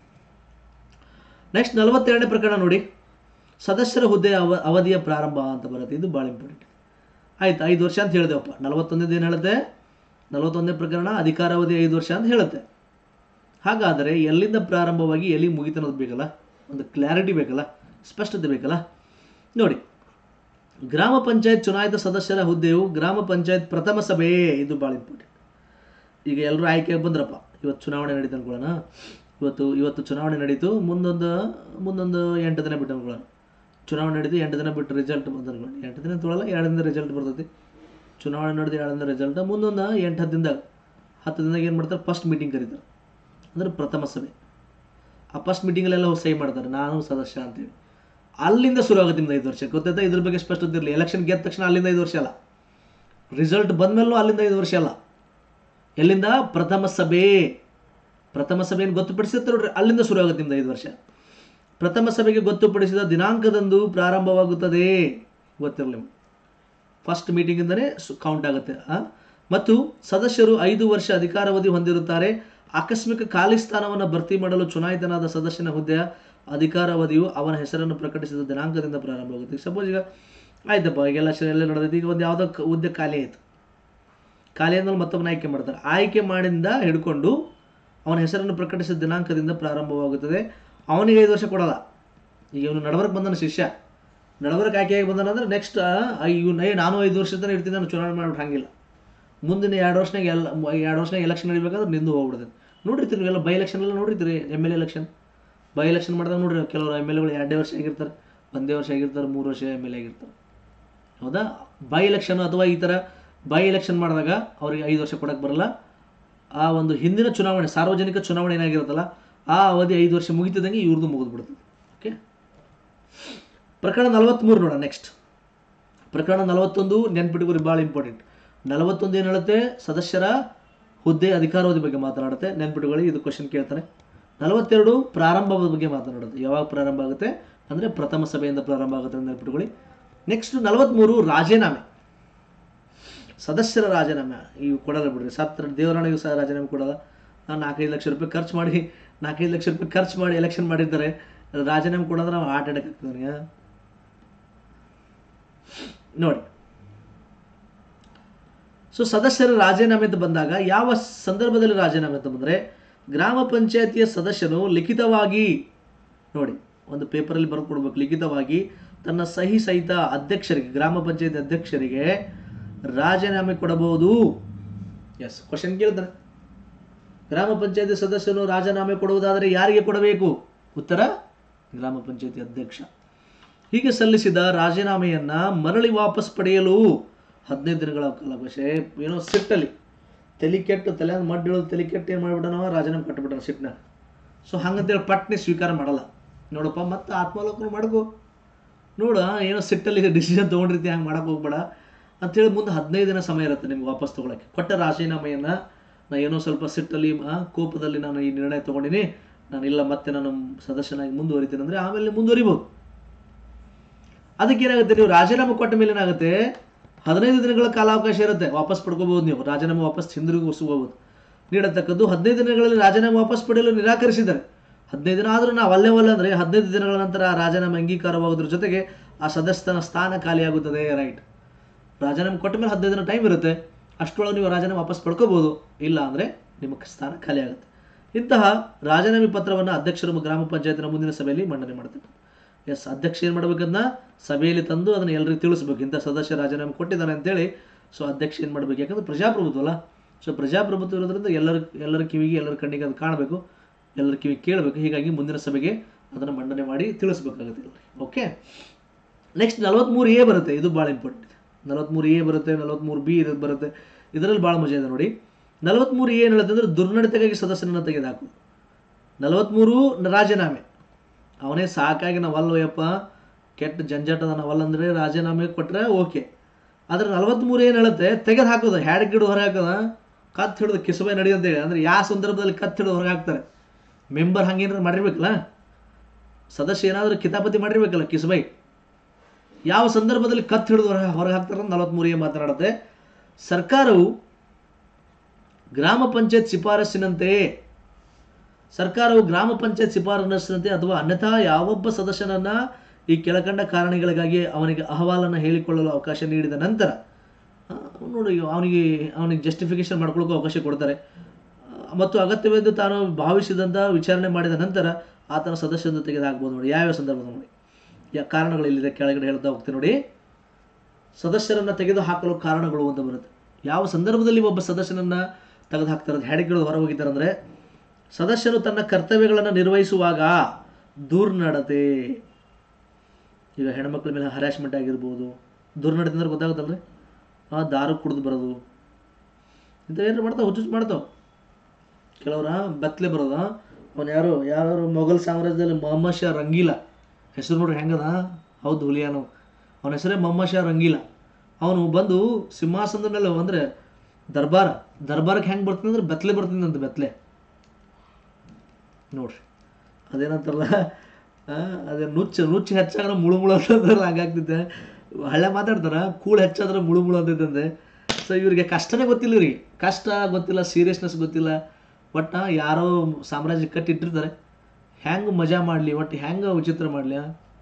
ನೆಕ್ಸ್ಟ್ ನಲವತ್ತೆರಡನೇ ಪ್ರಕರಣ ನೋಡಿ ಸದಸ್ಯರ ಹುದ್ದೆ ಅವ ಅವಧಿಯ ಪ್ರಾರಂಭ ಅಂತ ಬರುತ್ತೆ ಇದು ಭಾಳ ಇಂಪಾರ್ಟೆಂಟ್ ಆಯ್ತು ಐದು ವರ್ಷ ಅಂತ ಹೇಳಿದೆವಪ್ಪ ನಲವತ್ತೊಂದನೇದು ಏನು ಹೇಳುತ್ತೆ ನಲವತ್ತೊಂದನೇ ಪ್ರಕರಣ ಅಧಿಕಾರಾವಧಿ ಐದು ವರ್ಷ ಅಂತ ಹೇಳುತ್ತೆ ಹಾಗಾದರೆ ಎಲ್ಲಿಂದ ಪ್ರಾರಂಭವಾಗಿ ಎಲ್ಲಿ ಮುಗಿತು ಅನ್ನೋದು ಬೇಕಲ್ಲ ಒಂದು ಕ್ಲಾರಿಟಿ ಬೇಕಲ್ಲ ಸ್ಪಷ್ಟತೆ ಬೇಕಲ್ಲ ನೋಡಿ ಗ್ರಾಮ ಪಂಚಾಯತ್ ಚುನಾಯಿತ ಸದಸ್ಯರ ಹುದ್ದೆಯು ಗ್ರಾಮ ಪಂಚಾಯತ್ ಪ್ರಥಮ ಸಭೆ ಇದು ಭಾಳ ಇಂಪಾರ್ಟೆಂಟ್ ಈಗ ಎಲ್ಲರೂ ಆಯ್ಕೆಗೆ ಬಂದ್ರಪ್ಪ ಇವತ್ತು ಚುನಾವಣೆ ನಡೀತು ಅನ್ಕೊಳ್ಳೋಣ ಇವತ್ತು ಇವತ್ತು ಚುನಾವಣೆ ನಡೀತು ಮುಂದೊಂದು ಮುಂದೊಂದು ಎಂಟು ದಿನ ಬಿಟ್ಟು ಅನ್ಕೊಳ್ಳೋಣ ಚುನಾವಣೆ ನಡೆದು ಎಂಟು ದಿನ ಬಿಟ್ಟು ರಿಸಲ್ಟ್ ಬಂದ್ರೆ ಎಂಟು ದಿನ ತೊಗೊಳಲ್ಲ ಎರಡು ದಿನ ರಿಸಲ್ಟ್ ಬರ್ತೈತಿ ಚುನಾವಣೆ ನಡೆದು ಎರಡು ದಿನ ರಿಸಲ್ಟ್ ಮುಂದೊಂದು ಎಂಟು ಹತ್ತು ದಿನದಾಗ ಹತ್ತು ದಿನದಾಗ ಏನು ಮಾಡ್ತಾರೆ ಫಸ್ಟ್ ಮೀಟಿಂಗ್ ಕರೀತಾರೆ ಅಂದ್ರೆ ಪ್ರಥಮ ಸಭೆ ಆ ಫಸ್ಟ್ ಮೀಟಿಂಗಲ್ಲೆಲ್ಲ ಹೋಗಿ ಸಹಿ ಮಾಡ್ತಾರೆ ನಾನು ಸದಸ್ಯ ಅಂತೇಳಿ ಅಲ್ಲಿಂದ ಶುರು ಆಗುತ್ತೆ ನಿಮ್ದು ಐದು ವರ್ಷ ಗೊತ್ತಾಯ್ತಾ ಇದ್ರ ಬಗ್ಗೆ ಸ್ಪಷ್ಟತೆ ಇರಲಿ ಎಲೆಕ್ಷನ್ ಗೆದ್ದ ತಕ್ಷಣ ಅಲ್ಲಿಂದ ಐದು ವರ್ಷ ಅಲ್ಲ ರಿಸಲ್ಟ್ ಬಂದ್ಮೇಲೂ ಅಲ್ಲಿಂದ ಐದು ವರ್ಷ ಅಲ್ಲ ಎಲ್ಲಿಂದ ಪ್ರಥಮ ಸಭೆ ಪ್ರಥಮ ಸಭೆಯನ್ನು ಗೊತ್ತುಪಡಿಸಿರ್ತಾರೆ ನೋಡ್ರಿ ಅಲ್ಲಿಂದ ಶುರು ಆಗುತ್ತೆ ನಿಮ್ದು ಐದು ವರ್ಷ ಪ್ರಥಮ ಸಭೆಗೆ ಗೊತ್ತುಪಡಿಸಿದ ದಿನಾಂಕದಂದು ಪ್ರಾರಂಭವಾಗುತ್ತದೆ ಗೊತ್ತಿರಲಿ ಫಸ್ಟ್ ಮೀಟಿಂಗಿಂದನೇ ಕೌಂಟ್ ಆಗುತ್ತೆ ಆ? ಮತ್ತು ಸದಸ್ಯರು ಐದು ವರ್ಷ ಅಧಿಕಾರಾವಧಿ ಹೊಂದಿರುತ್ತಾರೆ ಆಕಸ್ಮಿಕ ಖಾಲಿ ಸ್ಥಾನವನ್ನು ಭರ್ತಿ ಮಾಡಲು ಚುನಾಯಿತನಾದ ಸದಸ್ಯನ ಹುದ್ದೆಯ ಅಧಿಕಾರಾವಧಿಯು ಅವನ ಹೆಸರನ್ನು ಪ್ರಕಟಿಸಿದ ದಿನಾಂಕದಿಂದ ಪ್ರಾರಂಭವಾಗುತ್ತೆ ಸಪೋಸ್ ಈಗ ಆಯ್ತಪ್ಪ ಈಗ ಎಲೆಕ್ಷನ್ ಎಲ್ಲ ನಡೆದೈತಿ ಈಗ ಒಂದು ಯಾವುದೋ ಕ- ಹುದ್ದೆ ಖಾಲಿ ಆಯಿತು ಖಾಲಿ ಅಂದ್ಮೇಲೆ ಮತ್ತೊಬ್ಬನ ಆಯ್ಕೆ ಮಾಡ್ತಾರೆ ಆಯ್ಕೆ ಮಾಡಿಂದ ಹಿಡ್ಕೊಂಡು ಅವನ ಹೆಸರನ್ನು ಪ್ರಕಟಿಸಿದ ದಿನಾಂಕದಿಂದ ಪ್ರಾರಂಭವಾಗುತ್ತದೆ ಅವನಿಗೆ ಐದು ವರ್ಷ ಕೊಡಲ್ಲ ಈಗ ಇವನು ನಡವರ್ಕ್ ಬಂದನ ಶಿಷ್ಯ ನಡವರ್ಕ್ ಆಯ್ಕೆಯಾಗಿ ಬಂದನ ಅಂದ್ರೆ ನೆಕ್ಸ್ಟ್ ಇವ್ನು ಏ ನಾನು ಐದು ವರ್ಷ ತನಕ ಇರ್ತೀನಿ ನಾನು ಚುನಾವಣೆ ಮಾಡ್ಬಿಟ್ಟು ಹಂಗಿಲ್ಲ ಮುಂದಿನ ಎರಡು ವರ್ಷನಾಗ ಎಲ್ಲ ಎರಡು ವರ್ಷನಾಗ ಎಲೆಕ್ಷನ್ ನಡಿಬೇಕಾದ್ರೆ ನಿಂದು ಹೋಗ್ಬಿಡ್ತದೆ ನೋಡಿರ್ತೀರಿ ನೀವೆಲ್ಲ ಬೈ ಎಲೆಕ್ಷನ್ ಎಲ್ಲ ನೋಡಿರ್ತೀರಿ M L election by election ಮಾಡಿದಾಗ ನೋಡ್ರಿ ಕೆಲವರು ಎಮ್ ಎಲ್ ಎಗಳು ಎರಡೇ ವರ್ಷ ಆಗಿರ್ತಾರೆ ಒಂದೇ ವರ್ಷ ಆಗಿರ್ತಾರೆ ಮೂರು ವರ್ಷ ಎಮ್ ಎಲ್ ಎ ಆಗಿರ್ತಾರೆ ಹೌದಾ ಬೈ ಎಲೆಕ್ಷನ್ ಅಥವಾ ಈ ಥರ ಬೈ ಎಲೆಕ್ಷನ್ ಮಾಡಿದಾಗ ಅವ್ರಿಗೆ ಐದು ವರ್ಷ ಕೊಡಕ್ಕೆ ಬರಲ್ಲ ಆ ಒಂದು ಹಿಂದಿನ ಚುನಾವಣೆ ಸಾರ್ವಜನಿಕ ಚುನಾವಣೆ ಏನಾಗಿರುತ್ತಲ್ಲ ಆ ಅವಧಿ ಐದು ವರ್ಷ ಮುಗಿತಿದ್ದಂಗೆ ಇವ್ರದ್ದು ಮುಗಿದು ಬಿಡ್ತದೆ ಓಕೆ ಪ್ರಕರಣ ನಲವತ್ತ್ಮೂರು ನೋಡೋಣ ನೆಕ್ಸ್ಟ್ ಪ್ರಕರಣ ನಲವತ್ತೊಂದು ನೆನ್ಪಿಟ್ಕೋರಿ ಭಾಳ ಇಂಪಾರ್ಟೆಂಟ್ ನಲವತ್ತೊಂದು ಏನು ಹೇಳುತ್ತೆ ಸದಸ್ಯರ ಹುದ್ದೆ ಅಧಿಕಾರಾವಧಿ ಬಗ್ಗೆ ಮಾತನಾಡುತ್ತೆ ನೆನ್ಪಿಟ್ಕೊಳ್ಳಿ ಇದು ಕ್ವಶನ್ ಕೇಳ್ತಾರೆ ನಲವತ್ತೆರಡು ಪ್ರಾರಂಭದ ಬಗ್ಗೆ ಮಾತನಾಡುತ್ತೆ ಯಾವಾಗ ಪ್ರಾರಂಭ ಆಗುತ್ತೆ ಅಂದರೆ ಪ್ರಥಮ ಸಭೆಯಿಂದ ಪ್ರಾರಂಭ ಆಗುತ್ತೆ ಅಂತ ನೆನ್ಪಿಟ್ಕೊಳ್ಳಿ ನೆಕ್ಸ್ಟ್ ನಲವತ್ತ್ಮೂರು ರಾಜೀನಾಮೆ ಸದಸ್ಯರ ರಾಜೀನಾಮೆ ಇವು ಕೊಡಲ್ಲ ಬಿಡ್ರಿ ಸತ್ರ ದೇವರಾಣಿಗೂ ಸಹ ರಾಜೀನಾಮೆ ಕೊಡಲ್ಲ ಆ ನಾಲ್ಕೈದು ಲಕ್ಷ ರೂಪಾಯಿ ಖರ್ಚು ಮಾಡಿ ನಾಲ್ಕೈದು ಲಕ್ಷ ರೂಪಾಯಿ ಖರ್ಚು ಮಾಡಿ ಎಲೆಕ್ಷನ್ ಮಾಡಿದ್ದಾರೆ ರಾಜೀನಾಮೆ ಕೊಡೋದ್ರೆ ನಾವು ಹಾರ್ಟ್ ಅಟ್ಯಾಕ್ ಆಗ್ತದೆ ನನಗೆ ನೋಡಿ ಸೊ ಸದಸ್ಯರ ರಾಜೀನಾಮೆ ಅಂತ ಬಂದಾಗ ಯಾವ ಸಂದರ್ಭದಲ್ಲಿ ರಾಜೀನಾಮೆ ಅಂತ ಬಂದರೆ ಗ್ರಾಮ ಪಂಚಾಯತಿಯ ಸದಸ್ಯನು ಲಿಖಿತವಾಗಿ ನೋಡಿ ಒಂದು ಪೇಪರಲ್ಲಿ ಬರೆದು ಕೊಡ್ಬೇಕು ಲಿಖಿತವಾಗಿ ತನ್ನ ಸಹಿ ಸಹಿತ ಅಧ್ಯಕ್ಷರಿಗೆ ಗ್ರಾಮ ಪಂಚಾಯತಿ ಅಧ್ಯಕ್ಷರಿಗೆ ರಾಜೀನಾಮೆ ಕೊಡಬಹುದು ಎಸ್ ಕ್ವಶನ್ ಕೇಳ್ತಾರೆ ಗ್ರಾಮ ಪಂಚಾಯತಿ ಸದಸ್ಯನು ರಾಜೀನಾಮೆ ಕೊಡುವುದಾದರೆ ಯಾರಿಗೆ ಕೊಡಬೇಕು ಉತ್ತರ ಗ್ರಾಮ ಪಂಚಾಯತಿ ಅಧ್ಯಕ್ಷ ಹೀಗೆ ಸಲ್ಲಿಸಿದ ರಾಜೀನಾಮೆಯನ್ನ ಮರಳಿ ವಾಪಸ್ ಪಡೆಯಲು ಹದಿನೈದು ದಿನಗಳ ಕಾಲಾವಕಾಶ ಏನೋ ಸಿಟ್ಟಲ್ಲಿ ತಲೆ ಕೆಟ್ಟು ತಲೆ ಮಡ್ಡಿಳೋದು ತಲೆ ಕೆಟ್ಟು ಏನು ಮಾಡಿಬಿಟ್ಟನವ ರಾಜೀನಾಮೆ ಕಟ್ಟಿಬಿಟ್ಟನ ಸಿಟ್ನಾಗ ಸೊ ಹಂಗಂತೇಳಿ ಪಟ್ನೆ ಸ್ವೀಕಾರ ಮಾಡಲ್ಲ ನೋಡಪ್ಪ ಮತ್ತೆ ಆತ್ಮಾವಲೋಕನ ಮಾಡ್ಕೋ ನೋಡ ಏನೋ ಸಿಟ್ಟಲ್ಲಿ ಡಿಸಿಷನ್ ತೊಗೊಂಡಿರ್ತಿ ಹಂಗೆ ಮಾಡಕ್ಕೆ ಹೋಗ್ಬೇಡ ಅಂತೇಳಿ ಮುಂದೆ ಹದಿನೈದು ದಿನ ಸಮಯ ಇರುತ್ತೆ ನಿಮ್ಗೆ ವಾಪಸ್ ತೊಗೊಳಕ್ಕೆ ಕೊಟ್ಟ ರಾಜೀನಾಮೆಯನ್ನು ನಾ ಏನೋ ಸ್ವಲ್ಪ ಸಿಟ್ಟಲ್ಲಿ ಆ, ಕೋಪದಲ್ಲಿ ನಾನು ಈ ನಿರ್ಣಯ ತೊಗೊಂಡಿನಿ ನಾನು ಇಲ್ಲ ಮತ್ತೆ ನಾನು ಸದಸ್ಯನಾಗಿ ಮುಂದುವರಿತೀನಿ ಅಂದರೆ ಆಮೇಲೆ ನೀವು ಮುಂದುವರಿಬೋದು ಅದಕ್ಕೆ ಏನಾಗುತ್ತೆ ನೀವು ರಾಜೀನಾಮೆ ಕೊಟ್ಟ ಮೇಲೆ ಏನಾಗುತ್ತೆ ಹದಿನೈದು ದಿನಗಳ ಕಾಲಾವಕಾಶ ಇರುತ್ತೆ ವಾಪಸ್ ಪಡ್ಕೋಬಹುದು ನೀವು ರಾಜೀನಾಮೆ ವಾಪಸ್ ಹಿಂದಿರುಗಿಸಬಹುದು ನೀಡತಕ್ಕದ್ದು ಹದಿನೈದು ದಿನಗಳಲ್ಲಿ ರಾಜೀನಾಮೆ ವಾಪಸ್ ಪಡೆಯಲು ನಿರಾಕರಿಸಿದ್ದಾರೆ ಹದಿನೈದು ದಿನ ಆದರೂ ನಾವು ಅಲ್ಲೇ ಒಲ್ಲೆ ಅಂದರೆ ಹದಿನೈದು ದಿನಗಳ ನಂತರ ಆ ರಾಜೀನಾಮೆ ಅಂಗೀಕಾರವಾಗೋದ್ರ ಜೊತೆಗೆ ಆ ಸದಸ್ಯನ ಸ್ಥಾನ ಖಾಲಿಯಾಗುತ್ತದೆ ರೈಟ್ ರಾಜೀನಾಮೆ ಕೊಟ್ಟ ಮೇಲೆ ಹದಿನೈದು ದಿನ ಟೈಮ್ ಇರುತ್ತೆ ಅಷ್ಟರೊಳಗೆ ನೀವು ರಾಜೀನಾಮೆ ವಾಪಸ್ ಪಡ್ಕೋಬೋದು ಇಲ್ಲ ಅಂದರೆ ನಿಮ್ಮ ಸ್ಥಾನ ಖಾಲಿ ಆಗುತ್ತೆ ಇಂತಹ ರಾಜೀನಾಮೆ ಪತ್ರವನ್ನು ಅಧ್ಯಕ್ಷರು ಗ್ರಾಮ ಪಂಚಾಯತಿನ ಮುಂದಿನ ಸಭೆಯಲ್ಲಿ ಮಂಡನೆ ಮಾಡ್ತಾರೆ ಎಸ್ ಅಧ್ಯಕ್ಷ ಏನು ಮಾಡ್ಬೇಕನ್ನ ಸಭೆಯಲ್ಲಿ ತಂದು ಅದನ್ನು ಎಲ್ಲರಿಗೂ ತಿಳಿಸ್ಬೇಕು ಇಂಥ ಸದಸ್ಯ ರಾಜೀನಾಮೆ ಕೊಟ್ಟಿದ್ದಾರೆ ಅಂತೇಳಿ ಸೊ ಅಧ್ಯಕ್ಷ ಏನು ಮಾಡ್ಬೇಕು ಯಾಕಂದ್ರೆ ಪ್ರಜಾಪ್ರಭುತ್ವ ಅಲ್ಲ ಸೊ ಪ್ರಜಾಪ್ರಭುತ್ವ ಇರೋದ್ರಿಂದ ಎಲ್ಲರ ಎಲ್ಲರ ಕಿವಿಗೆ ಎಲ್ಲರ ಕಣ್ಣಿಗೆ ಅದು ಕಾಣಬೇಕು ಎಲ್ಲರ ಕಿವಿಗೆ ಕೇಳಬೇಕು ಹೀಗಾಗಿ ಮುಂದಿನ ಸಭೆಗೆ ಅದನ್ನು ಮಂಡನೆ ಮಾಡಿ ತಿಳಿಸ್ಬೇಕಾಗುತ್ತೆ ಎಲ್ಲರಿಗೆ ಓಕೆ ನೆಕ್ಸ್ಟ್ ನಲವತ್ತ್ಮೂರು ಎ ಬರುತ್ತೆ ಇದು ಭಾಳ ಇಂಪಾರ್ಟೆಂಟ್ ನಲವತ್ತ್ಮೂರು ಎ ಬರುತ್ತೆ ನಲವತ್ತ್ಮೂರು ಬಿ ಇದು ಬರುತ್ತೆ ಇದರಲ್ಲಿ ಭಾಳ ಮಜಾ ಇದೆ ನೋಡಿ ನಲವತ್ತ್ಮೂರು ಏನು ಹೇಳುತ್ತೆ ಅಂದರೆ ದುರ್ನಡತೆಗಾಗಿ ಸದಸ್ಯನನ್ನು ತೆಗೆದುಹಾಕು ನಲವತ್ತ್ಮೂರು ರಾಜೀನಾಮೆ ಅವನೇ ಸಾಕಾಗಿ ನಾವಲ್ಲೋಯಪ್ಪ ಕೆಟ್ಟ ಜಂಜಾಟದ ನಾವಲ್ಲ ಅಂದರೆ ರಾಜೀನಾಮೆ ಕೊಟ್ಟರೆ ಓಕೆ ಆದರೆ ನಲವತ್ತ್ಮೂರು ಏನು ಹೇಳುತ್ತೆ ತೆಗೆದು ಹಾಕೋದು ಹ್ಯಾಡ್ ಗಿಡ ಹೊರ ಹಾಕೋದ ಕತ್ ಹಿಡಿದು ಕಿಸಬೆ ನಡೆಯುತ್ತೇಳಿ ಅಂದರೆ ಯಾವ ಸಂದರ್ಭದಲ್ಲಿ ಕತ್ ಹಿಡಿದು ಹೊರಗೆ ಹಾಕ್ತಾರೆ ಮೆಂಬರ್ ಹಂಗೇನಾದ್ರು ಮಾಡಿರ್ಬೇಕಲ್ಲ ಸದಸ್ಯ ಏನಾದರೂ ಕಿತಾಪತಿ ಮಾಡಿರ್ಬೇಕಲ್ಲ ಕಿಸಬೈ ಯಾವ ಸಂದರ್ಭದಲ್ಲಿ ಕತ್ ಹಿಡಿದು ಹೊರ ಹೊರಗೆ ಹಾಕ್ತಾರೆ ನಲವತ್ತ್ಮೂರಿಗೆ ಮಾತನಾಡುತ್ತೆ ಸರ್ಕಾರವು ಗ್ರಾಮ ಪಂಚಾಯತ್ ಶಿಫಾರಸ್ಸಿನಂತೆ ಸರ್ಕಾರವು ಗ್ರಾಮ ಪಂಚಾಯತ್ ಶಿಫಾರಸ್ಸಿನಂತೆ ಅಥವಾ ಅನ್ಯಥಾ ಯಾವೊಬ್ಬ ಸದಸ್ಯನನ್ನ ಈ ಕೆಳಕಂಡ ಕಾರಣಗಳಿಗಾಗಿ ಅವನಿಗೆ ಅಹವಾಲನ್ನು ಹೇಳಿಕೊಳ್ಳಲು ಅವಕಾಶ ನೀಡಿದ ನಂತರ ಆ, ನೋಡಿ ಅವನಿಗೆ ಅವನಿಗೆ ಜಸ್ಟಿಫಿಕೇಶನ್ ಮಾಡ್ಕೊಳ್ಳೋಕೆ ಅವಕಾಶ ಕೊಡ್ತಾರೆ ಆ, ಮತ್ತು ಅಗತ್ಯವೆಂದು ತಾನು ಭಾವಿಸಿದಂಥ ವಿಚಾರಣೆ ಮಾಡಿದ ನಂತರ ಆತನ ಸದಸ್ಯರನ್ನು ತೆಗೆದುಹಾಕ್ಬೋದು ನೋಡಿ ಯಾವ್ಯಾವ ಸಂದರ್ಭ ನೋಡಿ ಯಾ ಕಾರಣಗಳು ಇಲ್ಲಿದೆ ಕೆಳಗಡೆ ಹೇಳ್ತಾ ಹೋಗ್ತೀನಿ ನೋಡಿ ಸದಸ್ಯರನ್ನು ತೆಗೆದು ಹಾಕಲು ಕಾರಣಗಳು ಅಂತ ಬರುತ್ತೆ ಯಾವ ಸಂದರ್ಭದಲ್ಲಿ ಒಬ್ಬ ಸದಸ್ಯನನ್ನ ತೆಗೆದು ಹಾಕ್ತಾರೆ ಹೆಡಿಗಳು ಹೊರ ಹೋಗಿದ್ದಾರೆ ಅಂದರೆ ಸದಸ್ಯನು ತನ್ನ ಕರ್ತವ್ಯಗಳನ್ನು ನಿರ್ವಹಿಸುವಾಗ ದುರ್ನಡತೆ ಈಗ ಹೆಣ್ಮಕ್ಳ ಮೇಲೆ ಹರಾಸ್ಮೆಂಟ್ ಆಗಿರ್ಬೋದು ದುರ್ನಡತೆ ಅಂದ್ರೆ ಗೊತ್ತಾಗುತ್ತಲ್ರಿ ಆ ದಾರು ಕುಡಿದು ಬರೋದು ಇಂಥ ಏನಾರು ಮಾಡ್ತಾವೆ ಹುಚ್ಚು ಮಾಡ್ತಾವೆ ಕೆಲವ್ರ ಬೆತ್ತಲೆ ಬರೋದ ಅವನು ಯಾರು ಯಾರು ಮೊಘಲ್ ಸಾಮ್ರಾಜ್ಯದಲ್ಲಿ ಮೊಹಮ್ಮದ್ ಶಾ ರಂಗೀಲ ಹೆಸರು ನೋಡ್ರಿ ಹೆಂಗದ ಹೌದು ಹುಲಿಯಾನು ಅವನ ಹೆಸರೇ ಮೊಹಮ್ಮದ್ ಶಾ ರಂಗೀಲ ಅವನು ಬಂದು ಸಿಂಹಾಸನದ ಮೇಲೆ ಅಂದರೆ ದರ್ಬಾರ ದರ್ಬಾರಕ್ಕೆ ಹೆಂಗೆ ಬರ್ತೀನಿ ಅಂದ್ರೆ ಬೆತ್ತಲೆ ಬರ್ತೀನಿ ಅಂತ ಬೆತ್ತಲೆ ನೋಡ್ರಿ ಅದೇನಂತಾರಲ್ಲ ಆ, ಅದೇ ನುಚ್ಚು ನುಚ್ಚು ಹೆಚ್ಚಾದ್ರೆ ಮುಳು ಮುಳು ಅಂತಂದ್ರೆ ಹಂಗಾಗ್ತಿದ್ದೆ ಹಳ್ಳೆ ಮಾತಾಡ್ತಾರ ಕೂಳು ಹೆಚ್ಚಾದ್ರೆ ಮುಳು ಮುಳು ಅಂತೈತಂದೆ ಸೊ ಇವ್ರಿಗೆ ಕಷ್ಟನೇ ಗೊತ್ತಿಲ್ಲ ಇವ್ರಿಗೆ ಕಷ್ಟ ಗೊತ್ತಿಲ್ಲ ಸೀರಿಯಸ್ನೆಸ್ ಗೊತ್ತಿಲ್ಲ ಒಟ್ಟು ಯಾರೋ ಸಾಮ್ರಾಜ್ಯ ಕಟ್ಟಿಟ್ಟಿರ್ತಾರೆ ಹೆಂಗೆ ಮಜಾ ಮಾಡಲಿ ಒಟ್ಟು ಹೆಂಗೆ ವಿಚಿತ್ರ ಮಾಡಲಿ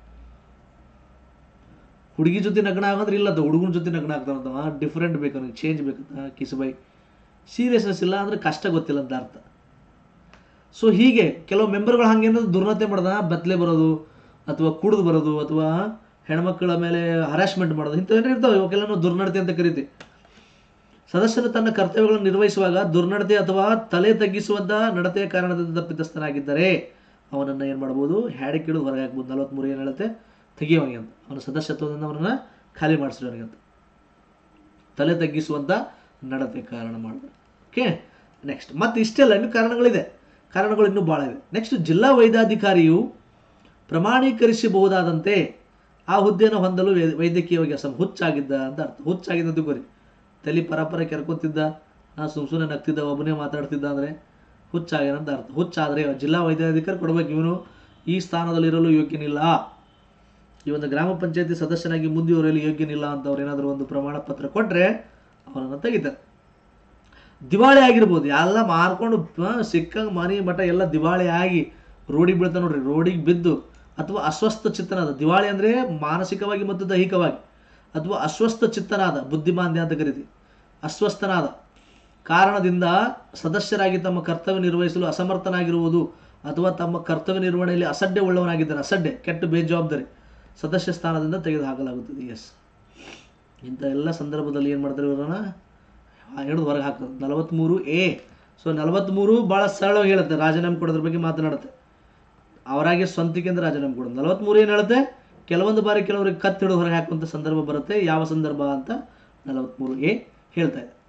ಹುಡುಗಿ ಜೊತೆ ನಗ್ನ ಆಗೋದ್ರೆ ಇಲ್ಲ ಹುಡುಗನ ಜೊತೆ ನಗ್ನ ಆಗ್ತಾನಂತವ ಡಿಫ್ರೆಂಟ್ ಬೇಕು ನನಗೆ ಚೇಂಜ್ ಬೇಕಂತ ಕಿಸಬೈ ಸೀರಿಯಸ್ನೆಸ್ ಇಲ್ಲ ಅಂದರೆ ಕಷ್ಟ ಗೊತ್ತಿಲ್ಲ ಅಂತ ಅರ್ಥ ಸೊ ಹೀಗೆ ಕೆಲವು ಮೆಂಬರ್ಗಳು ಹಂಗೇನಾದ್ರು ದುರ್ನತೆ ಮಾಡ್ದ ಬತ್ಲೆ ಬರೋದು ಅಥವಾ ಕುಡಿದು ಬರೋದು ಅಥವಾ ಹೆಣ್ಮಕ್ಳ ಮೇಲೆ ಹರಾಸ್ಮೆಂಟ್ ಮಾಡೋದು ಇಂಥವೇನು ಇರ್ತಾವೆ ಇವಕ್ಕೆಲ್ಲ ದುರ್ನಡತೆ ಅಂತ ಕರಿತೀವಿ ಸದಸ್ಯನು ತನ್ನ ಕರ್ತವ್ಯಗಳನ್ನು ನಿರ್ವಹಿಸುವಾಗ ದುರ್ನಡತೆ ಅಥವಾ ತಲೆ ತಗ್ಗಿಸುವಂಥ ನಡತೆಯ ಕಾರಣದಿಂದ ತಪ್ಪಿತಸ್ಥನಾಗಿದ್ದರೆ ಅವನನ್ನು ಏನು ಮಾಡ್ಬೋದು ಹ್ಯಾಡಿಗೆ ಹಿಡಿದು ಹೊರಗೆ ಹಾಕ್ಬೋದು ನಲವತ್ತ್ಮೂರು ಏನು ಹೇಳುತ್ತೆ ತೆಗಿಯವನಿಗೆ ಅಂತ ಅವನ ಸದಸ್ಯತ್ವದಿಂದ ಅವನನ್ನು ಖಾಲಿ ಮಾಡಿಸಿದವನಿಗೆ ಅಂತ ತಲೆ ತಗ್ಗಿಸುವಂಥ ನಡತೆ ಕಾರಣ ಮಾಡಿದ್ರೆ ಓಕೆ ನೆಕ್ಸ್ಟ್ ಮತ್ತು ಇಷ್ಟೆಲ್ಲ ಇನ್ನೂ ಕಾರಣಗಳಿದೆ ಕಾರಣಗಳು ಇನ್ನೂ ಭಾಳ ಇದೆ ನೆಕ್ಸ್ಟ್ ಜಿಲ್ಲಾ ವೈದ್ಯಾಧಿಕಾರಿಯು ಪ್ರಮಾಣೀಕರಿಸಬಹುದಾದಂತೆ ಆ ಹುದ್ದೆಯನ್ನು ಹೊಂದಲು ವೈ- ವೈದ್ಯಕೀಯವಾಗಿ ಅಸಮ ಹುಚ್ಚಾಗಿದ್ದ ಅಂತ ಅರ್ಥ ಹುಚ್ಚಾಗಿದ್ದ ತಿಳ್ಕೊರಿ ತಲೆ ಪರಪರ ಕೆರ್ಕೊತಿದ್ದ ನಾ ಸುಮ್ ಸುಮ್ಮನೆ ನಗ್ತಿದ್ದ ಒಬ್ಬನೇ ಮಾತಾಡ್ತಿದ್ದ ಅಂದರೆ ಹುಚ್ಚಾಗ್ಯಾನಂತ ಅರ್ಥ ಹುಚ್ಚಾದರೆ ಜಿಲ್ಲಾ ವೈದ್ಯಾಧಿಕಾರಿ ಕೊಡ್ಬೇಕು ಇವನು ಈ ಸ್ಥಾನದಲ್ಲಿರಲು ಯೋಗ್ಯನಿಲ್ಲ ಈ ಒಂದು ಗ್ರಾಮ ಪಂಚಾಯತಿ ಸದಸ್ಯನಾಗಿ ಮುಂದುವರಿಯಲು ಯೋಗ್ಯನಿಲ್ಲ ಅಂತ ಅವ್ರು ಏನಾದರೂ ಒಂದು ಪ್ರಮಾಣ ಪತ್ರ ಕೊಟ್ಟರೆ ಅವನನ್ನು ತೆಗಿತಾರೆ ದಿವಾಳಿ ಆಗಿರ್ಬೋದು ಎಲ್ಲ ಮಾರ್ಕೊಂಡು ಸಿಕ್ಕಂಗೆ ಮನೆ ಮಠ ಎಲ್ಲ ದಿವಾಳಿ ಆಗಿ ರೋಡಿಗೆ ಬೀಳ್ತಾ ನೋಡ್ರಿ ರೋಡಿಗೆ ಬಿದ್ದು ಅಥವಾ ಅಸ್ವಸ್ಥ ಚಿತ್ತನಾದ ದಿವಾಳಿ ಅಂದರೆ ಮಾನಸಿಕವಾಗಿ ಮತ್ತು ದೈಹಿಕವಾಗಿ ಅಥವಾ ಅಸ್ವಸ್ಥ ಚಿತ್ತನಾದ ಬುದ್ಧಿಮಾಂದ್ಯ ಅಂತ ಕರಿತೀವಿ ಅಸ್ವಸ್ಥನಾದ ಕಾರಣದಿಂದ ಸದಸ್ಯರಾಗಿ ತಮ್ಮ ಕರ್ತವ್ಯ ನಿರ್ವಹಿಸಲು ಅಸಮರ್ಥನಾಗಿರುವುದು ಅಥವಾ ತಮ್ಮ ಕರ್ತವ್ಯ ನಿರ್ವಹಣೆಯಲ್ಲಿ ಅಸಡ್ಡೆ ಉಳ್ಳವನಾಗಿದ್ದಾನೆ ಅಸಡ್ಡೆ ಕೆಟ್ಟ ಬೇಜವಾಬ್ದಾರಿ ಸದಸ್ಯ ಸ್ಥಾನದಿಂದ ತೆಗೆದುಹಾಕಲಾಗುತ್ತದೆ ಎಸ್ ಇಂಥ ಎಲ್ಲ ಸಂದರ್ಭದಲ್ಲಿ ಏನು ಮಾಡ್ತಾರೆ ಇವರನ್ನ ಹಿಡಿದು ಹೊರಗೆ ಹಾಕೋದು ನಲವತ್ತ್ಮೂರು ಎ ಸೊ ನಲವತ್ತ್ಮೂರು ಭಾಳ ಸರಳವಾಗಿ ಹೇಳುತ್ತೆ ರಾಜೀನಾಮೆ ಕೊಡೋದ್ರ ಬಗ್ಗೆ ಮಾತನಾಡುತ್ತೆ ಅವರಾಗೆ ಸ್ವಂತಿಕೆಂದು ರಾಜೀನಾಮೆ ಕೊಡೋದು ನಲವತ್ತ್ಮೂರು ಏನು ಹೇಳುತ್ತೆ ಕೆಲವೊಂದು ಬಾರಿ ಕೆಲವರಿಗೆ ಕತ್ತು ಹಿಡಿದು ಹೊರಗೆ ಹಾಕುವಂಥ ಸಂದರ್ಭ ಬರುತ್ತೆ ಯಾವ ಸಂದರ್ಭ ಅಂತ ನಲವತ್ತ್ಮೂರು ಎ ಹೇಳ್ತಾ ಇದೆ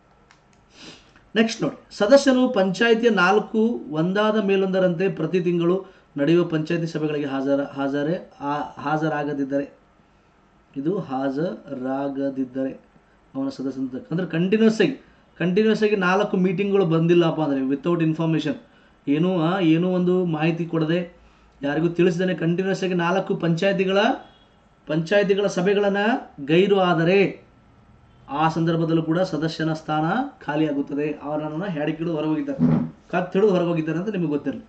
ನೆಕ್ಸ್ಟ್ ನೋಡಿ ಸದಸ್ಯನು ಪಂಚಾಯಿತಿಯ ನಾಲ್ಕು ಒಂದಾದ ಮೇಲೊಂದರಂತೆ ಪ್ರತಿ ತಿಂಗಳು ನಡೆಯುವ ಪಂಚಾಯಿತಿ ಸಭೆಗಳಿಗೆ ಹಾಜರ ಹಾಜರೇ ಆ- ಹಾಜರಾಗದಿದ್ದರೆ ಇದು ಹಾಜರಾಗದಿದ್ದರೆ ಅವನ ಸದಸ್ಯ ಅಂದ್ರೆ ಕಂಟಿನ್ಯೂಸ್ ಆಗಿ ಕಂಟಿನ್ಯೂಸ್ ಆಗಿ ನಾಲ್ಕು ಮೀಟಿಂಗ್ಗಳು ಬಂದಿಲ್ಲಪ್ಪ ಅಂದರೆ ವಿತೌಟ್ ಇನ್ಫಾರ್ಮೇಷನ್ ಏನೂ ಆ, ಏನೂ ಒಂದು ಮಾಹಿತಿ ಕೊಡದೆ ಯಾರಿಗೂ ತಿಳಿಸದೇ ಕಂಟಿನ್ಯೂಸ್ ಆಗಿ ನಾಲ್ಕು ಪಂಚಾಯತಿಗಳ ಪಂಚಾಯತಿಗಳ ಸಭೆಗಳನ್ನು ಗೈರು ಆದರೆ ಆ ಸಂದರ್ಭದಲ್ಲೂ ಕೂಡ ಸದಸ್ಯನ ಸ್ಥಾನ ಖಾಲಿಯಾಗುತ್ತದೆ ಅವರನ್ನು ಹೆಡಕಿಡಿದು ಹೊರಗೋಗಿದ್ದಾರೆ ಕತ್ತು ಹಿಡಿದು ಹೊರಗೋಗಿದ್ದಾರೆ ಅಂತ ನಿಮಗೆ ಗೊತ್ತಿರಲಿ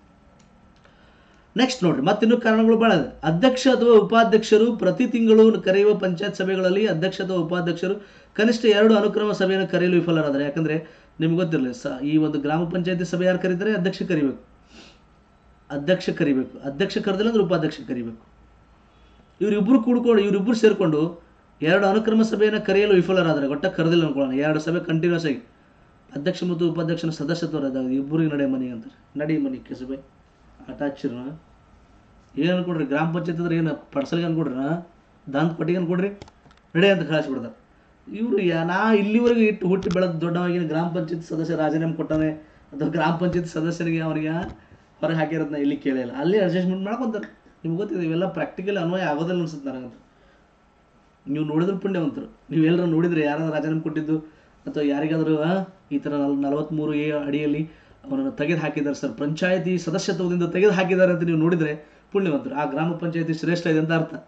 ನೆಕ್ಸ್ಟ್ ನೋಡ್ರಿ ಮತ್ತಿನ್ನೂ ಕಾರಣಗಳು ಭಾಳ ಇದೆ ಅಧ್ಯಕ್ಷ ಅಥವಾ ಉಪಾಧ್ಯಕ್ಷರು ಪ್ರತಿ ತಿಂಗಳು ಕರೆಯುವ ಪಂಚಾಯತ್ ಸಭೆಗಳಲ್ಲಿ ಅಧ್ಯಕ್ಷ ಅಥವಾ ಉಪಾಧ್ಯಕ್ಷರು ಕನಿಷ್ಠ ಎರಡು ಅನುಕ್ರಮ ಸಭೆಯನ್ನು ಕರೆಯಲು ವಿಫಲರಾದರೆ ಯಾಕಂದ್ರೆ ನಿಮ್ಗೆ ಗೊತ್ತಿರಲಿ ಸ ಈ ಒಂದು ಗ್ರಾಮ ಪಂಚಾಯತಿ ಸಭೆ ಯಾರು ಕರೀತಾರೆ ಅಧ್ಯಕ್ಷ ಕರಿಬೇಕು ಅಧ್ಯಕ್ಷ ಕರಿಬೇಕು ಅಧ್ಯಕ್ಷ ಕರೆದಿಲ್ಲ ಅಂದ್ರೆ ಉಪಾಧ್ಯಕ್ಷ ಕರಿಬೇಕು ಇವರಿಬ್ಬರು ಕೂಡ್ಕೊಂಡು ಇವರಿಬ್ಬರು ಸೇರಿಕೊಂಡು ಎರಡು ಅನುಕ್ರಮ ಸಭೆಯನ್ನು ಕರೆಯಲು ವಿಫಲರಾದರೆ ಒಟ್ಟ ಕರೆದಿಲ್ಲ ಅನ್ಕೊಳ್ಳೋಣ ಎರಡು ಸಭೆ ಕಂಟಿನ್ಯೂಸ್ ಆಗಿ ಅಧ್ಯಕ್ಷ ಮತ್ತು ಉಪಾಧ್ಯಕ್ಷನ ಸದಸ್ಯತ್ವ ರದ್ದಾಗಿದೆ ಇಬ್ಬರಿಗೆ ನಡೆ ಮನೆ ಅಂತಾರೆ ನಡಿ ಮನೆ ಕೆಸಬೆ ಆಟ ಹಚ್ಚಿರ ಏನು ಅನ್ಕೊಡ್ರಿ ಗ್ರಾಮ ಪಂಚಾಯತ್ ಅಂದ್ರೆ ಏನು ಪಡ್ಸಲ್ಗೆ ಅನ್ಕೊಡ್ರಿ ದಾಂತ ಪಟ್ಟಿಗೆ ಅನ್ಕೊಡ್ರಿ ನಡೆ ಅಂತ ಕಳಿಸ್ಬಿಡ್ತಾರೆ ಇವರು ನಾ ಇಲ್ಲಿವರೆಗೂ ಇಟ್ಟು ಹುಟ್ಟಿ ಬೆಳೆದ ದೊಡ್ಡವಾಗಿನ ಗ್ರಾಮ ಪಂಚಾಯತ್ ಸದಸ್ಯ ರಾಜೀನಾಮೆ ಕೊಟ್ಟಾನೆ ಅಥವಾ ಗ್ರಾಮ ಪಂಚಾಯತ್ ಸದಸ್ಯರಿಗೆ ಅವ್ರಿಗೆ ಹೊರಗೆ ಹಾಕಿರೋದನ್ನ ಇಲ್ಲಿ ಕೇಳಿಲ್ಲ ಅಲ್ಲಿ ಅಡ್ಜಸ್ಟ್ಮೆಂಟ್ ಮಾಡ್ಕೊಂತಾರೆ ನಿಮ್ಗೆ ಗೊತ್ತಿದೆ ಇವೆಲ್ಲ ಪ್ರಾಕ್ಟಿಕಲ್ ಅನ್ವಯ ಆಗೋದಿಲ್ಲ ಅನ್ಸುತ್ತೆ ನನಗಂತ ನೀವು ನೋಡಿದ್ರೆ ಪುಣ್ಯವಂತರು ನೀವು ಎಲ್ಲರೂ ನೋಡಿದ್ರೆ ಯಾರಾದ್ರೂ ರಾಜೀನಾಮೆ ಕೊಟ್ಟಿದ್ದು ಅಥವಾ ಯಾರಿಗಾದರೂ ಆ, ಈ ಥರ ನಲ್ ನಲವತ್ತ್ಮೂರು ಎ ಅಡಿಯಲ್ಲಿ ಅವನನ್ನು ತೆಗೆದು ಹಾಕಿದ್ದಾರೆ ಸರ್ ಪಂಚಾಯತಿ ಸದಸ್ಯತ್ವದಿಂದ ತೆಗೆದು ಹಾಕಿದ್ದಾರೆ ಅಂತ ನೀವು ನೋಡಿದರೆ ಪುಣ್ಯವಂತರು ಆ ಗ್ರಾಮ ಪಂಚಾಯತಿ ಶ್ರೇಷ್ಠ ಇದೆ ಅಂತ ಅರ್ಥ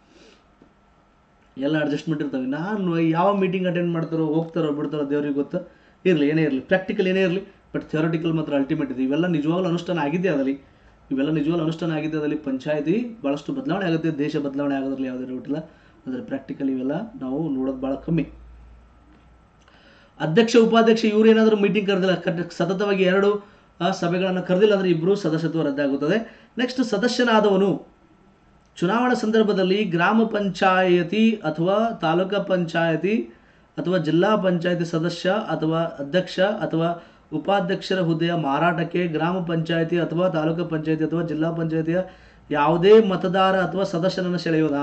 ಎಲ್ಲ ಅಡ್ಜಸ್ಟ್ಮೆಂಟ್ ಇರ್ತವೆ ನಾನು ಯಾವ ಮೀಟಿಂಗ್ ಅಟೆಂಡ್ ಮಾಡ್ತಾರೋ ಹೋಗ್ತಾರೋ ಬಿಡ್ತಾರೋ ದೇವ್ರಿಗೆ ಗೊತ್ತು ಇರಲಿ ಏನೇ ಇರಲಿ ಪ್ರಾಕ್ಟಿಕಲ್ ಏನೇ ಇರಲಿ ಬಟ್ ಥಿಯೋರಿಟಿಕಲ್ ಮಾತ್ರ ಅಲ್ಟಿಮೇಟ್ ಇದೆ ಇವೆಲ್ಲ ನಿಜವಾಗ್ಲೂ ಅನುಷ್ಠಾನ ಆಗಿದೆ ಅದರಲ್ಲಿ ಇವೆಲ್ಲ ನಿಜವಾಗ್ಲೂ ಅನುಷ್ಠಾನ ಆಗಿದೆ ಅದರಲ್ಲಿ ಪಂಚಾಯತಿ ಭಾಳಷ್ಟು ಬದಲಾವಣೆ ಆಗುತ್ತೆ ದೇಶ ಬದಲಾವಣೆ ಆಗೋದ್ರಲ್ಲಿ ಯಾವುದೇ ಡೌಟ್ ಇಲ್ಲ ಆದರೆ ಪ್ರಾಕ್ಟಿಕಲ್ ಇವೆಲ್ಲ ನಾವು ನೋಡೋದು ಭಾಳ ಕಮ್ಮಿ ಅಧ್ಯಕ್ಷ ಉಪಾಧ್ಯಕ್ಷ ಇವ್ರು ಏನಾದರೂ ಮೀಟಿಂಗ್ ಕರೆದಿಲ್ಲ ಕಟ್- ಸತತವಾಗಿ ಎರಡು ಆ, ಸಭೆಗಳನ್ನು ಕರೆದಿಲ್ಲ ಅಂದರೆ ಇಬ್ಬರು ಸದಸ್ಯತ್ವ ರದ್ದಾಗುತ್ತದೆ ನೆಕ್ಸ್ಟ್ ಸದಸ್ಯನಾದವನು ಚುನಾವಣಾ ಸಂದರ್ಭದಲ್ಲಿ ಗ್ರಾಮ ಪಂಚಾಯತಿ ಅಥವಾ ತಾಲೂಕಾ ಪಂಚಾಯತಿ ಅಥವಾ ಜಿಲ್ಲಾ ಪಂಚಾಯತಿ ಸದಸ್ಯ ಅಥವಾ ಅಧ್ಯಕ್ಷ ಅಥವಾ ಉಪಾಧ್ಯಕ್ಷರ ಹುದ್ದೆಯ ಮಾರಾಟಕ್ಕೆ ಗ್ರಾಮ ಪಂಚಾಯತಿ ಅಥವಾ ತಾಲೂಕು ಪಂಚಾಯತಿ ಅಥವಾ ಜಿಲ್ಲಾ ಪಂಚಾಯತಿಯ ಯಾವುದೇ ಮತದಾರ ಅಥವಾ ಸದಸ್ಯನನ್ನು ಸೆಳೆಯೋದಾ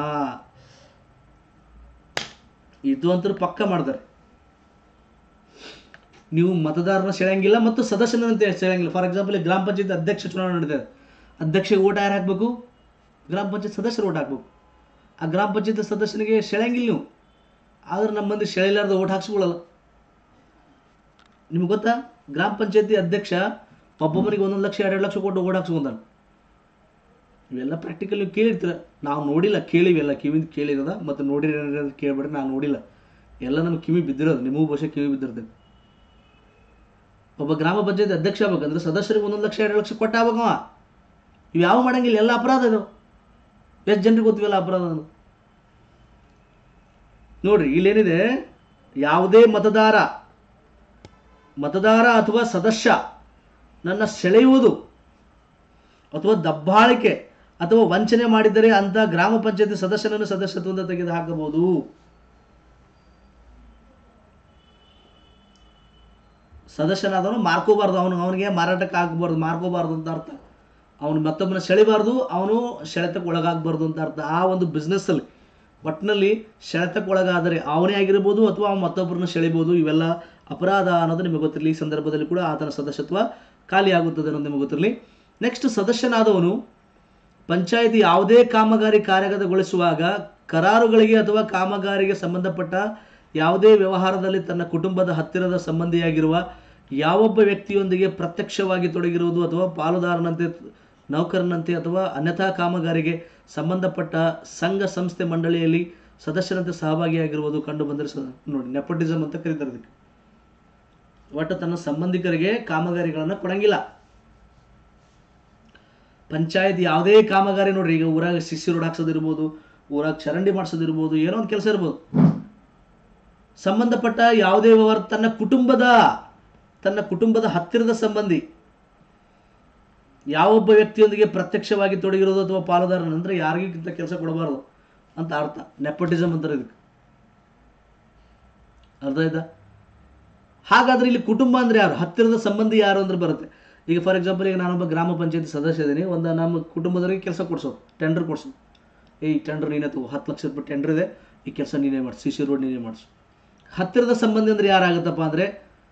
ಇದು ಅಂತೂ ಪಕ್ಕ ಮಾಡ್ತಾರೆ ನೀವು ಮತದಾರನ ಸೆಳೆಯಂಗಿಲ್ಲ ಮತ್ತು ಸದಸ್ಯನಂತೆ ಸೆಳೆಯಂಗಿಲ್ಲ ಫಾರ್ ಎಕ್ಸಾಂಪಲ್ ಗ್ರಾಮ ಪಂಚಾಯತ್ ಅಧ್ಯಕ್ಷ ಚುನಾವಣೆ ನಡೀತದೆ ಅಧ್ಯಕ್ಷಗೆ ಓಟ್ ಯಾರು ಹಾಕಬೇಕು ಗ್ರಾಮ ಪಂಚಾಯತ್ ಸದಸ್ಯರು ಓಟ್ ಹಾಕ್ಬೇಕು ಆ ಗ್ರಾಮ ಪಂಚಾಯತ್ ಸದಸ್ಯನಿಗೆ ಸೆಳೆಯಂಗಿಲ್ಲ ನೀವು ಆದ್ರೆ ನಮ್ಮ ಮಂದಿ ಸೆಳೆಯಲಾರ್ದ ಓಟ್ ಹಾಕ್ಸ್ಕೊಳ್ಳಲ್ಲ ನಿಮ್ಗೆ ಗೊತ್ತಾ ಗ್ರಾಮ ಪಂಚಾಯತಿ ಅಧ್ಯಕ್ಷ ಒಬ್ಬೊಬ್ಬರಿಗೆ ಒಂದೊಂದು ಲಕ್ಷ ಎರಡು ಲಕ್ಷ ಕೊಟ್ಟು ಓಟ್ ಹಾಕ್ಸ್ಕೊಂತಾನೆ ಇವೆಲ್ಲ ಪ್ರಾಕ್ಟಿಕಲ್ ನೀವು ಕೇಳಿರ್ತೀರ ನಾವು ನೋಡಿಲ್ಲ ಕೇಳಿವೆಲ್ಲ ಕಿವಿಂದ ಕೇಳಿರೋದ ಮತ್ತು ನೋಡಿರ ಕೇಳ್ಬೇಡ್ರಿ ನಾನು ನೋಡಿಲ್ಲ ಎಲ್ಲ ನಮ್ಗೆ ಕಿವಿ ಬಿದ್ದಿರೋದು ನಿಮಗೂ ಬಹುಶಃ ಕಿವಿ ಬಿದ್ದಿರ್ತದೆ ಒಬ್ಬ ಗ್ರಾಮ ಪಂಚಾಯತ್ ಅಧ್ಯಕ್ಷ ಆಗ್ಬೇಕಂದ್ರೆ ಸದಸ್ಯರಿಗೆ ಒಂದೊಂದು ಲಕ್ಷ ಎರಡು ಲಕ್ಷ ಕೊಟ್ಟ ಆಗ್ಬೇಕವ ಇವು ಯಾವ ಮಾಡಂಗಿಲ್ಲ ಎಲ್ಲ ಅಪರಾಧ ಇದು ಎಷ್ಟು ಜನರಿಗೆ ಗೊತ್ತಿವೆಲ್ಲ ಅಪರಾಧ ಅದು ನೋಡ್ರಿ ಇಲ್ಲೇನಿದೆ ಯಾವುದೇ ಮತದಾರ ಮತದಾರ ಅಥವಾ ಸದಸ್ಯ ನನ್ನ ಸೆಳೆಯುವುದು ಅಥವಾ ದಬ್ಬಾಳಿಕೆ ಅಥವಾ ವಂಚನೆ ಮಾಡಿದರೆ ಅಂತ ಗ್ರಾಮ ಪಂಚಾಯತಿ ಸದಸ್ಯನನ್ನು ಸದಸ್ಯತ್ವದಿಂದ ತೆಗೆದು ಹಾಕಬಹುದು ಸದಸ್ಯನಾದವನು ಮಾರ್ಕೋಬಾರ್ದು ಅವನು ಅವನಿಗೆ ಮಾರಾಟಕ್ಕೆ ಹಾಕಬಾರ್ದು ಮಾರ್ಕೋಬಾರ್ದು ಅಂತ ಅರ್ಥ ಅವನು ಮತ್ತೊಬ್ಬನ ಸೆಳಿಬಾರ್ದು ಅವನು ಸೆಳೆತಕ್ಕೆ ಒಳಗಾಗಬಾರ್ದು ಅಂತ ಅರ್ಥ ಆ ಒಂದು ಬಿಸ್ನೆಸ್ಸಲ್ಲಿ ಒಟ್ಟಿನಲ್ಲಿ ಸೆಳೆತಕ್ಕೆ ಒಳಗಾದರೆ ಅವನೇ ಆಗಿರ್ಬೋದು ಅಥವಾ ಅವನು ಮತ್ತೊಬ್ಬರನ್ನ ಸೆಳಿಬೋದು ಇವೆಲ್ಲ ಅಪರಾಧ ಅನ್ನೋದು ನಿಮಗೆ ಗೊತ್ತಿರಲಿ ಈ ಸಂದರ್ಭದಲ್ಲಿ ಕೂಡ ಆತನ ಸದಸ್ಯತ್ವ ಖಾಲಿ ಆಗುತ್ತದೆ ಅನ್ನೋದು ನಿಮಗೆ ಗೊತ್ತಿರಲಿ ನೆಕ್ಸ್ಟ್ ಸದಸ್ಯನಾದವನು ಪಂಚಾಯಿತಿ ಯಾವುದೇ ಕಾಮಗಾರಿ ಕಾರ್ಯಗತಗೊಳಿಸುವಾಗ ಕರಾರುಗಳಿಗೆ ಅಥವಾ ಕಾಮಗಾರಿಗೆ ಸಂಬಂಧಪಟ್ಟ ಯಾವುದೇ ವ್ಯವಹಾರದಲ್ಲಿ ತನ್ನ ಕುಟುಂಬದ ಹತ್ತಿರದ ಸಂಬಂಧಿಯಾಗಿರುವ ಯಾವೊಬ್ಬ ವ್ಯಕ್ತಿಯೊಂದಿಗೆ ಪ್ರತ್ಯಕ್ಷವಾಗಿ ತೊಡಗಿರುವುದು ಅಥವಾ ಪಾಲುದಾರನಂತೆ ನೌಕರನಂತೆ ಅಥವಾ ಅನ್ಯಥಾ ಕಾಮಗಾರಿಗೆ ಸಂಬಂಧಪಟ್ಟ ಸಂಘ ಸಂಸ್ಥೆ ಮಂಡಳಿಯಲ್ಲಿ ಸದಸ್ಯರಂತೆ ಸಹಭಾಗಿಯಾಗಿರುವುದು ಕಂಡು ಬಂದರೆ ಸ- ನೋಡಿ ನೆಪೋಟಿಸಮ್ ಅಂತ ಕರೀತಾರೆ ಇದಕ್ಕೆ ಒಟ್ಟು ತನ್ನ ಸಂಬಂಧಿಕರಿಗೆ ಕಾಮಗಾರಿಗಳನ್ನು ಕೊಡಂಗಿಲ್ಲ ಪಂಚಾಯತ್ ಯಾವುದೇ ಕಾಮಗಾರಿ ನೋಡ್ರಿ ಈಗ ಊರಾಗ ಸಿಸಿ ರೋಡ್ ಹಾಕ್ಸೋದಿರ್ಬೋದು ಊರಾಗ ಚರಂಡಿ ಮಾಡಿಸೋದಿರ್ಬೋದು ಏನೋ ಒಂದು ಕೆಲಸ ಇರ್ಬೋದು ಸಂಬಂಧಪಟ್ಟ ಯಾವುದೇ ವ್ಯವಹಾರ ತನ್ನ ಕುಟುಂಬದ ತನ್ನ ಕುಟುಂಬದ ಹತ್ತಿರದ ಸಂಬಂಧಿ ಯಾವೊಬ್ಬ ವ್ಯಕ್ತಿಯೊಂದಿಗೆ ಪ್ರತ್ಯಕ್ಷವಾಗಿ ತೊಡಗಿರೋದು ಅಥವಾ ಪಾಲುದಾರನ ಅಂದ್ರೆ ಯಾರಿಗಿಂತ ಕೆಲಸ ಕೊಡಬಾರದು ಅಂತ ಅರ್ಥ ನೆಪೋಟಿಸಮ್ ಅಂತಾರೆ ಇದಕ್ಕೆ ಅರ್ಥ ಆಯ್ತಾ ಹಾಗಾದ್ರೆ ಇಲ್ಲಿ ಕುಟುಂಬ ಅಂದ್ರೆ ಯಾರು ಹತ್ತಿರದ ಸಂಬಂಧಿ ಯಾರು ಅಂದ್ರೆ ಬರುತ್ತೆ ಈಗ ಫಾರ್ ಎಕ್ಸಾಂಪಲ್ ಈಗ ನಾನೊಬ್ಬ ಗ್ರಾಮ ಪಂಚಾಯತಿ ಸದಸ್ಯ ಇದ್ದೀನಿ ಒಂದು ನಮ್ಮ ಕುಟುಂಬದವರಿಗೆ ಕೆಲಸ ಕೊಡ್ಸೋದು ಟೆಂಡರ್ ಕೊಡ್ಸೋದು ಏ ಈ ಟೆಂಡರ್ ನೀನೇ ತಗೋ ಹತ್ತು ಲಕ್ಷ ರೂಪಾಯಿ ಟೆಂಡರ್ ಇದೆ ಈ ಕೆಲಸ ನೀನೇ ಮಾಡಿಸು ಸಿ ಸಿ ರೋಡ್ ನೀನೇ ಮಾಡಿಸು ಹತ್ತಿರದ ಸಂಬಂಧಿ ಅಂದ್ರೆ ಯಾರಾಗುತ್ತಪ್ಪ ಅಂದ್ರೆ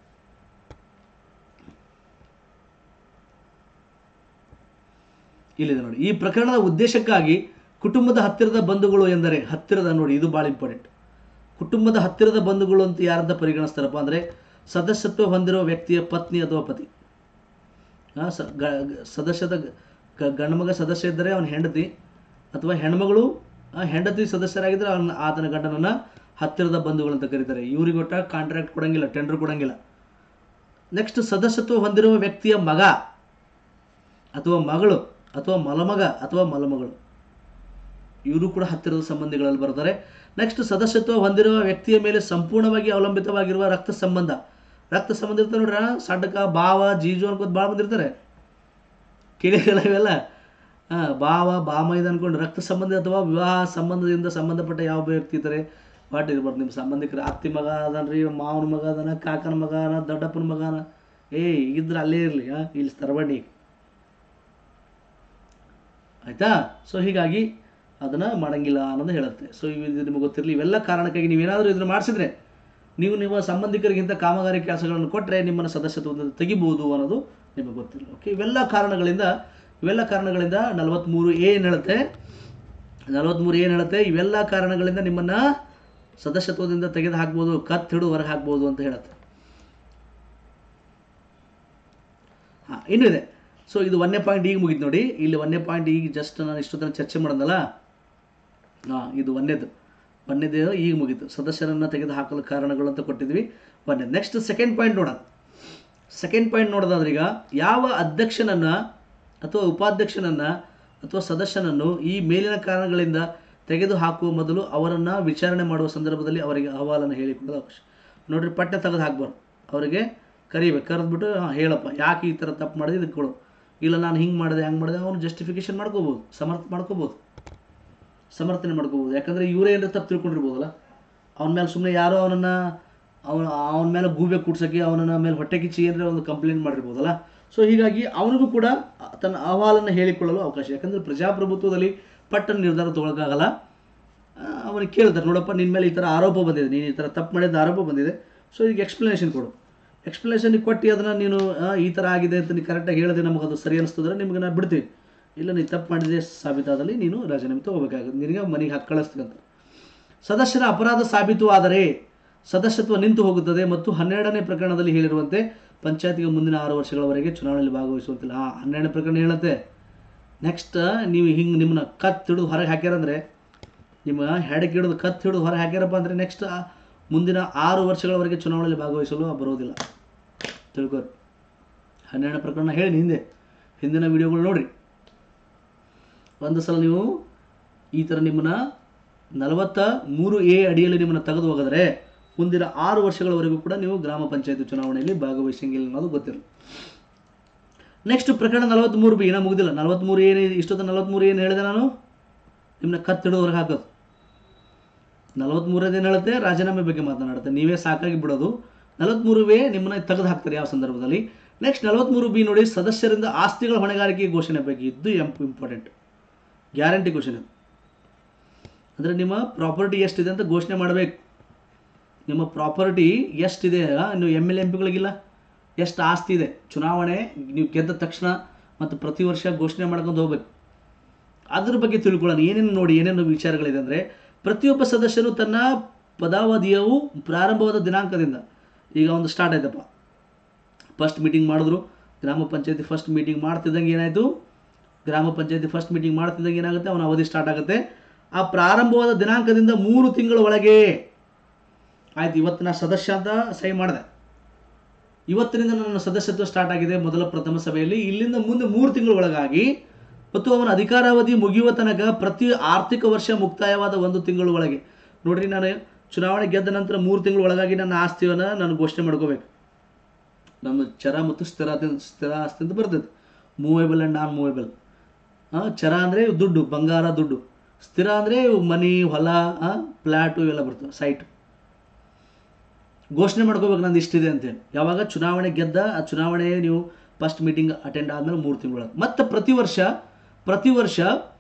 ಇಲ್ಲಿದೆ ನೋಡಿ ಈ ಪ್ರಕರಣದ ಉದ್ದೇಶಕ್ಕಾಗಿ ಕುಟುಂಬದ ಹತ್ತಿರದ ಬಂಧುಗಳು ಎಂದರೆ ಹತ್ತಿರದ ನೋಡಿ ಇದು ಭಾಳ ಇಂಪಾರ್ಟೆಂಟ್ ಕುಟುಂಬದ ಹತ್ತಿರದ ಬಂಧುಗಳು ಅಂತ ಯಾರಂತ ಪರಿಗಣಿಸ್ತಾರಪ್ಪ ಅಂದರೆ ಸದಸ್ಯತ್ವ ಹೊಂದಿರುವ ವ್ಯಕ್ತಿಯ ಪತ್ನಿ ಅಥವಾ ಪತಿ ಆ, ಸ- ಗ- ಗ- ಸದಸ್ಯದ ಗ- ಗಂಡ್ಮಗ ಸದಸ್ಯ ಇದ್ದರೆ ಅವನ ಹೆಂಡತಿ ಅಥವಾ ಹೆಣ್ಮಗಳು ಆ ಹೆಂಡತಿ ಸದಸ್ಯರಾಗಿದ್ದರೆ ಅವನ ಆತನ ಗಂಡನನ್ನ ಹತ್ತಿರದ ಬಂಧುಗಳು ಅಂತ ಕರೀತಾರೆ ಇವ್ರಿಗೆ ಒಟ್ಟ ಕಾಂಟ್ರಾಕ್ಟ್ ಕೊಡಂಗಿಲ್ಲ ಟೆಂಡರ್ ಕೊಡಂಗಿಲ್ಲ ನೆಕ್ಸ್ಟ್ ಸದಸ್ಯತ್ವ ಹೊಂದಿರುವ ವ್ಯಕ್ತಿಯ ಮಗ ಅಥವಾ ಮಗಳು ಅಥವಾ ಮಲಮಗ ಅಥವಾ ಮಲಮಗಳು ಇವರು ಕೂಡ ಹತ್ತಿರದ ಸಂಬಂಧಿಗಳಲ್ಲಿ ಬರ್ತಾರೆ ನೆಕ್ಸ್ಟ್ ಸದಸ್ಯತ್ವ ಹೊಂದಿರುವ ವ್ಯಕ್ತಿಯ ಮೇಲೆ ಸಂಪೂರ್ಣವಾಗಿ ಅವಲಂಬಿತವಾಗಿರುವ ರಕ್ತ ಸಂಬಂಧ ರಕ್ತ ಸಂಬಂಧ ಇರ್ತಾರೆ ನೋಡ್ರ ಸಡ್ಕ ಭಾವ ಜೀಜು ಅನ್ಕೋತ ಭಾಳ ಮಂದಿ ಇರ್ತಾರೆ ಕೇಳಿರಲ್ಲ ಇವೆಲ್ಲ ಹಾಂ ಭಾವ ಬಾಮ ಇದು ಅನ್ಕೊಂಡು ರಕ್ತ ಸಂಬಂಧ ಅಥವಾ ವಿವಾಹ ಸಂಬಂಧದಿಂದ ಸಂಬಂಧಪಟ್ಟ ಯಾವ ವ್ಯಕ್ತಿ ಇರ್ತಾರೆ ವಾಟ್ ಇರ್ಬಾರ್ದು ನಿಮ್ಮ ಸಂಬಂಧಿಕರ ಅತ್ತಿ ಮಗ ಅದನ್ರಿ ಮಾವನ ಮಗ ಅದನ ಕಾಕನ ಮಗ ಅನ ದೊಡ್ಡಪ್ಪನ ಮಗನ ಏ ಇದ್ರೆ ಅಲ್ಲೇ ಇರಲಿ ಹಾಂ ಇಲ್ಲಿ ತರಬಣ್ಣಿ ಆಯ್ತಾ ಸೊ ಹೀಗಾಗಿ ಅದನ್ನು ಮಾಡಂಗಿಲ್ಲ ಅನ್ನೋದು ಹೇಳುತ್ತೆ ಸೊ ಇದು ನಿಮಗೆ ಗೊತ್ತಿರಲಿ ಇವೆಲ್ಲ ಕಾರಣಕ್ಕಾಗಿ ನೀವೇನಾದರೂ ಇದನ್ನು ಮಾಡಿಸಿದ್ರೆ ನೀವು ನಿಮ್ಮ ಸಂಬಂಧಿಕರಿಗಿಂತ ಕಾಮಗಾರಿ ಕೆಲಸಗಳನ್ನು ಕೊಟ್ಟರೆ ನಿಮ್ಮನ್ನು ಸದಸ್ಯತ್ವದಿಂದ ತೆಗಿಬೋದು ಅನ್ನೋದು ನಿಮಗೆ ಗೊತ್ತಿಲ್ಲ ಓಕೆ ಇವೆಲ್ಲ ಕಾರಣಗಳಿಂದ ಇವೆಲ್ಲ ಕಾರಣಗಳಿಂದ ನಲವತ್ತ್ಮೂರು ಏನು ಹೇಳುತ್ತೆ ನಲವತ್ತ್ಮೂರು ಏನು ಹೇಳುತ್ತೆ ಇವೆಲ್ಲ ಕಾರಣಗಳಿಂದ ನಿಮ್ಮನ್ನು ಸದಸ್ಯತ್ವದಿಂದ ತೆಗೆದು ಹಾಕ್ಬೋದು ಕತ್ ಹಿಡಿದು ಹೊರಗೆ ಹಾಕ್ಬೋದು ಅಂತ ಹೇಳುತ್ತೆ ಹಾಂ ಇನ್ನೂ ಇದೆ ಸೊ ಇದು ಒಂದನೇ ಪಾಯಿಂಟ್ ಈಗ ಮುಗೀತು ನೋಡಿ ಇಲ್ಲಿ ಒಂದನೇ ಪಾಯಿಂಟ್ ಈಗ ಜಸ್ಟ್ ನಾನು ಇಷ್ಟೊತ್ತನ ಚರ್ಚೆ ಮಾಡೋದಲ್ಲ ಹಾಂ ಇದು ಒಂದೇದು ಒಂದೇದು ಈಗ ಮುಗೀತು ಸದಸ್ಯರನ್ನು ತೆಗೆದು ಹಾಕಲು ಕಾರಣಗಳು ಅಂತ ಕೊಟ್ಟಿದ್ವಿ ಒಂದೇ ನೆಕ್ಸ್ಟ್ ಸೆಕೆಂಡ್ ಪಾಯಿಂಟ್ ನೋಡೋಣ ಸೆಕೆಂಡ್ ಪಾಯಿಂಟ್ ನೋಡೋದಾದ್ರೆ ಈಗ ಯಾವ ಅಧ್ಯಕ್ಷನನ್ನು ಅಥವಾ ಉಪಾಧ್ಯಕ್ಷನನ್ನು ಅಥವಾ ಸದಸ್ಯನನ್ನು ಈ ಮೇಲಿನ ಕಾರಣಗಳಿಂದ ತೆಗೆದು ಹಾಕುವ ಮೊದಲು ಅವರನ್ನು ವಿಚಾರಣೆ ಮಾಡುವ ಸಂದರ್ಭದಲ್ಲಿ ಅವರಿಗೆ ಅಹವಾಲನ್ನು ಹೇಳಿಕೊಡೋದು ಅವಶ್ಯ ನೋಡ್ರಿ ಪಟ್ಟೆ ತೆಗೆದು ಹಾಕ್ಬಾರ್ದು ಅವರಿಗೆ ಕರಿಬೇಕು ಕರೆದ್ಬಿಟ್ಟು ಹಾಂ ಹೇಳಪ್ಪ ಯಾಕೆ ಈ ಥರ ತಪ್ಪು ಮಾಡಿದೆ ಇದಕ್ಕೆ ಕೊಡು ಇಲ್ಲ ನಾನು ಹಿಂಗೆ ಮಾಡಿದೆ ಹಂಗೆ ಮಾಡಿದೆ ಅವನು ಜಸ್ಟಿಫಿಕೇಶನ್ ಮಾಡ್ಕೋಬೋದು ಸಮರ್ಥ ಮಾಡ್ಕೋಬೋದು ಸಮರ್ಥನೆ ಮಾಡ್ಕೋಬೋದು ಯಾಕಂದರೆ ಇವರೇ ಏನಾರ ತಪ್ಪು ತಿಳ್ಕೊಂಡಿರ್ಬೋದಲ್ಲ ಅವನ ಮೇಲೆ ಸುಮ್ಮನೆ ಯಾರೋ ಅವನನ್ನು ಅವನ ಅವನ ಮೇಲೆ ಗೂಬೆ ಕೂಡ್ಸೋಕ್ಕೆ ಅವನನ್ನ ಮೇಲೆ ಹೊಟ್ಟೆ ಕಿಚ್ಚಿ ಏನಾರ ಒಂದು ಕಂಪ್ಲೇಂಟ್ ಮಾಡಿರ್ಬೋದಲ್ಲ ಸೊ ಹೀಗಾಗಿ ಅವನಿಗೂ ಕೂಡ ತನ್ನ ಅಹವಾಲನ್ನು ಹೇಳಿಕೊಳ್ಳಲು ಅವಕಾಶ ಯಾಕಂದರೆ ಪ್ರಜಾಪ್ರಭುತ್ವದಲ್ಲಿ ಪಟ್ಟಣ ನಿರ್ಧಾರ ತೊಗೊಳಕ್ಕಾಗಲ್ಲ ಆ, ಅವನಿಗೆ ಕೇಳ್ತಾರೆ ನೋಡಪ್ಪ ನಿನ್ನ ಮೇಲೆ ಈ ಥರ ಆರೋಪ ಬಂದಿದೆ ನೀನು ಈ ಥರ ತಪ್ಪು ಮಾಡಿದ ಆರೋಪ ಬಂದಿದೆ ಸೊ ಈಗ ಎಕ್ಸ್ಪ್ಲನೇಷನ್ ಕೊಡು ಎಕ್ಸ್ಪ್ಲನೇಷನ್ ಕೊಟ್ಟು ಅದನ್ನು ನೀನು ಆ, ಈ ಥರ ಆಗಿದೆ ಅಂತ ನೀನು ಕರೆಕ್ಟಾಗಿ ಹೇಳಿದೆ ನಮಗೆ ಅದು ಸರಿ ಅನಿಸ್ತದ್ರೆ ನಿಮ್ಗೆ ನಾನು ಬಿಡ್ತೀವಿ ಇಲ್ಲ ನೀನು ತಪ್ಪು ಮಾಡಿದೆ ಸಾಬೀತಾದಲ್ಲಿ ನೀನು ರಾಜೀನಾಮೆ ತಗೋಬೇಕಾಗುತ್ತೆ ನಿನಗೆ ಮನೆಗೆ ಹಾಕಿ ಕಳಿಸ್ತೀವಿ ಅಂತ ಸದಸ್ಯರ ಅಪರಾಧ ಸಾಬೀತು ಆದರೆ ಸದಸ್ಯತ್ವ ನಿಂತು ಹೋಗುತ್ತದೆ ಮತ್ತು ಹನ್ನೆರಡನೇ ಪ್ರಕರಣದಲ್ಲಿ ಹೇಳಿರುವಂತೆ ಪಂಚಾಯತಿಗೆ ಮುಂದಿನ ಆರು ವರ್ಷಗಳವರೆಗೆ ಚುನಾವಣೆಯಲ್ಲಿ ಭಾಗವಹಿಸುವಂತಿಲ್ಲ ಆ ಹನ್ನೆರಡನೇ ಪ್ರಕರಣ ಹೇಳುತ್ತೆ ನೆಕ್ಸ್ಟ್ ನೀವು ಹಿಂಗೆ ನಿಮ್ಮನ್ನ ಕತ್ ಹಿಡಿದು ಹೊರಗೆ ಹಾಕ್ಯಾರಂದ್ರೆ ನಿಮ್ಮ ಹೆಡಕ್ಕೆ ಹಿಡಿದು ಕತ್ ಹಿಡಿದು ಹೊರಗೆ ಹಾಕ್ಯಾರಪ್ಪ ಅಂದರೆ ನೆಕ್ಸ್ಟ್ ಮುಂದಿನ ಆರು ವರ್ಷಗಳವರೆಗೆ ಚುನಾವಣೆಯಲ್ಲಿ ಭಾಗವಹಿಸಲು ಬರೋದಿಲ್ಲ ತಿಳ್ಕೊರಿ ಹನ್ನೆರಡನೇ ಪ್ರಕರಣ ಹೇಳಿ ಹಿಂದೆ ಹಿಂದಿನ ವಿಡಿಯೋಗಳು ನೋಡ್ರಿ ಒಂದು ಸಲ ನೀವು ಈ ಥರ ನಿಮ್ಮನ್ನ ನಲವತ್ತ ಮೂರು ಎ ಅಡಿಯಲ್ಲಿ ನಿಮ್ಮನ್ನು ತೆಗೆದು ಹೋಗಿದ್ರೆ ಮುಂದಿನ ಆರು ವರ್ಷಗಳವರೆಗೂ ಕೂಡ ನೀವು ಗ್ರಾಮ ಪಂಚಾಯತಿ ಚುನಾವಣೆಯಲ್ಲಿ ಭಾಗವಹಿಸಂಗಿಲ್ಲ ಅನ್ನೋದು ಗೊತ್ತಿರಲಿ ನೆಕ್ಸ್ಟ್ ಪ್ರಕರಣ ನಲವತ್ತ್ಮೂರು ಬಿ ಏನೋ ಮುಗಿದಿಲ್ಲ ನಲವತ್ತ್ಮೂರು ಏನು ಇಷ್ಟೊತ್ತು ನಲವತ್ತ್ಮೂರು ಏನು ಹೇಳಿದೆ ನಾನು ನಿಮ್ಮನ್ನ ಕತ್ತಿಡೋರ್ಗೆ ಹಾಕೋದು ನಲವತ್ತ್ಮೂರದೇನು ಹೇಳುತ್ತೆ ರಾಜೀನಾಮೆ ಬಗ್ಗೆ ಮಾತನಾಡುತ್ತೆ ನೀವೇ ಸಾಕಾಗಿ ಬಿಡೋದು ನಲವತ್ತ್ಮೂರು ಬಿ ನಿಮ್ಮನ್ನ ತೆಗೆದು ಹಾಕ್ತಾರೆ ಯಾವ ಸಂದರ್ಭದಲ್ಲಿ ನೆಕ್ಸ್ಟ್ ನಲವತ್ತ್ಮೂರು ಬಿ ನೋಡಿ ಸದಸ್ಯರಿಂದ ಆಸ್ತಿಗಳ ಹೊಣೆಗಾರಿಕೆ ಘೋಷಣೆ ಬಗ್ಗೆ ಇದು ಎಂಪ್ ಇಂಪಾರ್ಟೆಂಟ್ ಗ್ಯಾರಂಟಿ ಘೋಷಣೆ ಅಂದರೆ ನಿಮ್ಮ ಪ್ರಾಪರ್ಟಿ ಎಷ್ಟಿದೆ ಅಂತ ಘೋಷಣೆ ಮಾಡಬೇಕು ನಿಮ್ಮ ಪ್ರಾಪರ್ಟಿ ಎಷ್ಟಿದೆ ಆ, ನೀವು ಎಮ್ ಎಲ್ ಎಂ ಪಿಗಳಿಗಿಲ್ಲ ಎಷ್ಟು ಆಸ್ತಿ ಇದೆ ಚುನಾವಣೆ ನೀವು ಗೆದ್ದ ತಕ್ಷಣ ಮತ್ತು ಪ್ರತಿ ವರ್ಷ ಘೋಷಣೆ ಮಾಡ್ಕೊಂಡು ಹೋಗ್ಬೇಕು ಅದ್ರ ಬಗ್ಗೆ ತಿಳ್ಕೊಳ್ಳೋಣ ಏನೇನು ನೋಡಿ ಏನೇನು ವಿಚಾರಗಳಿದೆ ಅಂದರೆ ಪ್ರತಿಯೊಬ್ಬ ಸದಸ್ಯನು ತನ್ನ ಪದಾವಧಿಯವು ಪ್ರಾರಂಭವಾದ ದಿನಾಂಕದಿಂದ ಈಗ ಒಂದು ಸ್ಟಾರ್ಟ್ ಆಯ್ತಪ್ಪ ಫಸ್ಟ್ ಮೀಟಿಂಗ್ ಮಾಡಿದ್ರು ಗ್ರಾಮ ಪಂಚಾಯತಿ ಫಸ್ಟ್ ಮೀಟಿಂಗ್ ಮಾಡ್ತಿದ್ದಂಗೆ ಏನಾಯಿತು ಗ್ರಾಮ ಪಂಚಾಯತಿ ಫಸ್ಟ್ ಮೀಟಿಂಗ್ ಮಾಡ್ತಿದ್ದಂಗೆ ಏನಾಗುತ್ತೆ ಅವನ ಅವಧಿ ಸ್ಟಾರ್ಟ್ ಆಗುತ್ತೆ ಆ ಪ್ರಾರಂಭವಾದ ದಿನಾಂಕದಿಂದ ಮೂರು ತಿಂಗಳ ಒಳಗೆ ಆಯ್ತು ಇವತ್ತು ನಾ ಸದಸ್ಯ ಅಂತ ಸಹಿ ಮಾಡಿದೆ ಇವತ್ತಿನಿಂದ ನನ್ನ ಸದಸ್ಯತ್ವ ಸ್ಟಾರ್ಟ್ ಆಗಿದೆ ಮೊದಲ ಪ್ರಥಮ ಸಭೆಯಲ್ಲಿ ಇಲ್ಲಿಂದ ಮುಂದೆ ಮೂರು ತಿಂಗಳ ಒಳಗಾಗಿ ಮತ್ತು ಅವನ ಅಧಿಕಾರಾವಧಿ ಮುಗಿಯುವ ತನಕ ಪ್ರತಿ ಆರ್ಥಿಕ ವರ್ಷ ಮುಕ್ತಾಯವಾದ ಒಂದು ತಿಂಗಳ ಒಳಗೆ ನೋಡ್ರಿ ನಾನು ಚುನಾವಣೆ ಗೆದ್ದ ನಂತರ ಮೂರು ತಿಂಗಳ ಒಳಗಾಗಿ ನನ್ನ ಆಸ್ತಿಯನ್ನು ನಾನು ಘೋಷಣೆ ಮಾಡ್ಕೋಬೇಕು ನಮ್ಮ ಚರ ಮತ್ತು ಸ್ಥಿರ ಆಸ್ತಿ- ಸ್ಥಿರ ಆಸ್ತಿ ಅಂತ ಬರ್ತದೆ ಮೂವೇಬಲ್ ಆ್ಯಂಡ್ ನಾನ್ ಮೂವೇಬಲ್ ಚರ ಅಂದರೆ ದುಡ್ಡು ಬಂಗಾರ ದುಡ್ಡು ಸ್ಥಿರ ಅಂದರೆ ಮನಿ ಹೊಲ ಫ್ಲ್ಯಾಟು ಇವೆಲ್ಲ ಬರ್ತವೆ ಸೈಟ್ ಘೋಷಣೆ ಮಾಡ್ಕೋಬೇಕು ನಂದು ಇಷ್ಟಿದೆ ಅಂತೇಳಿ ಯಾವಾಗ ಚುನಾವಣೆ ಗೆದ್ದ ಆ ಚುನಾವಣೆ ನೀವು ಫಸ್ಟ್ ಮೀಟಿಂಗ್ ಅಟೆಂಡ್ ಆದಮೇಲೆ ಮೂರು ತಿಂಗಳ ಮತ್ತು ಪ್ರತಿ ವರ್ಷ ಪ್ರತಿ ವರ್ಷ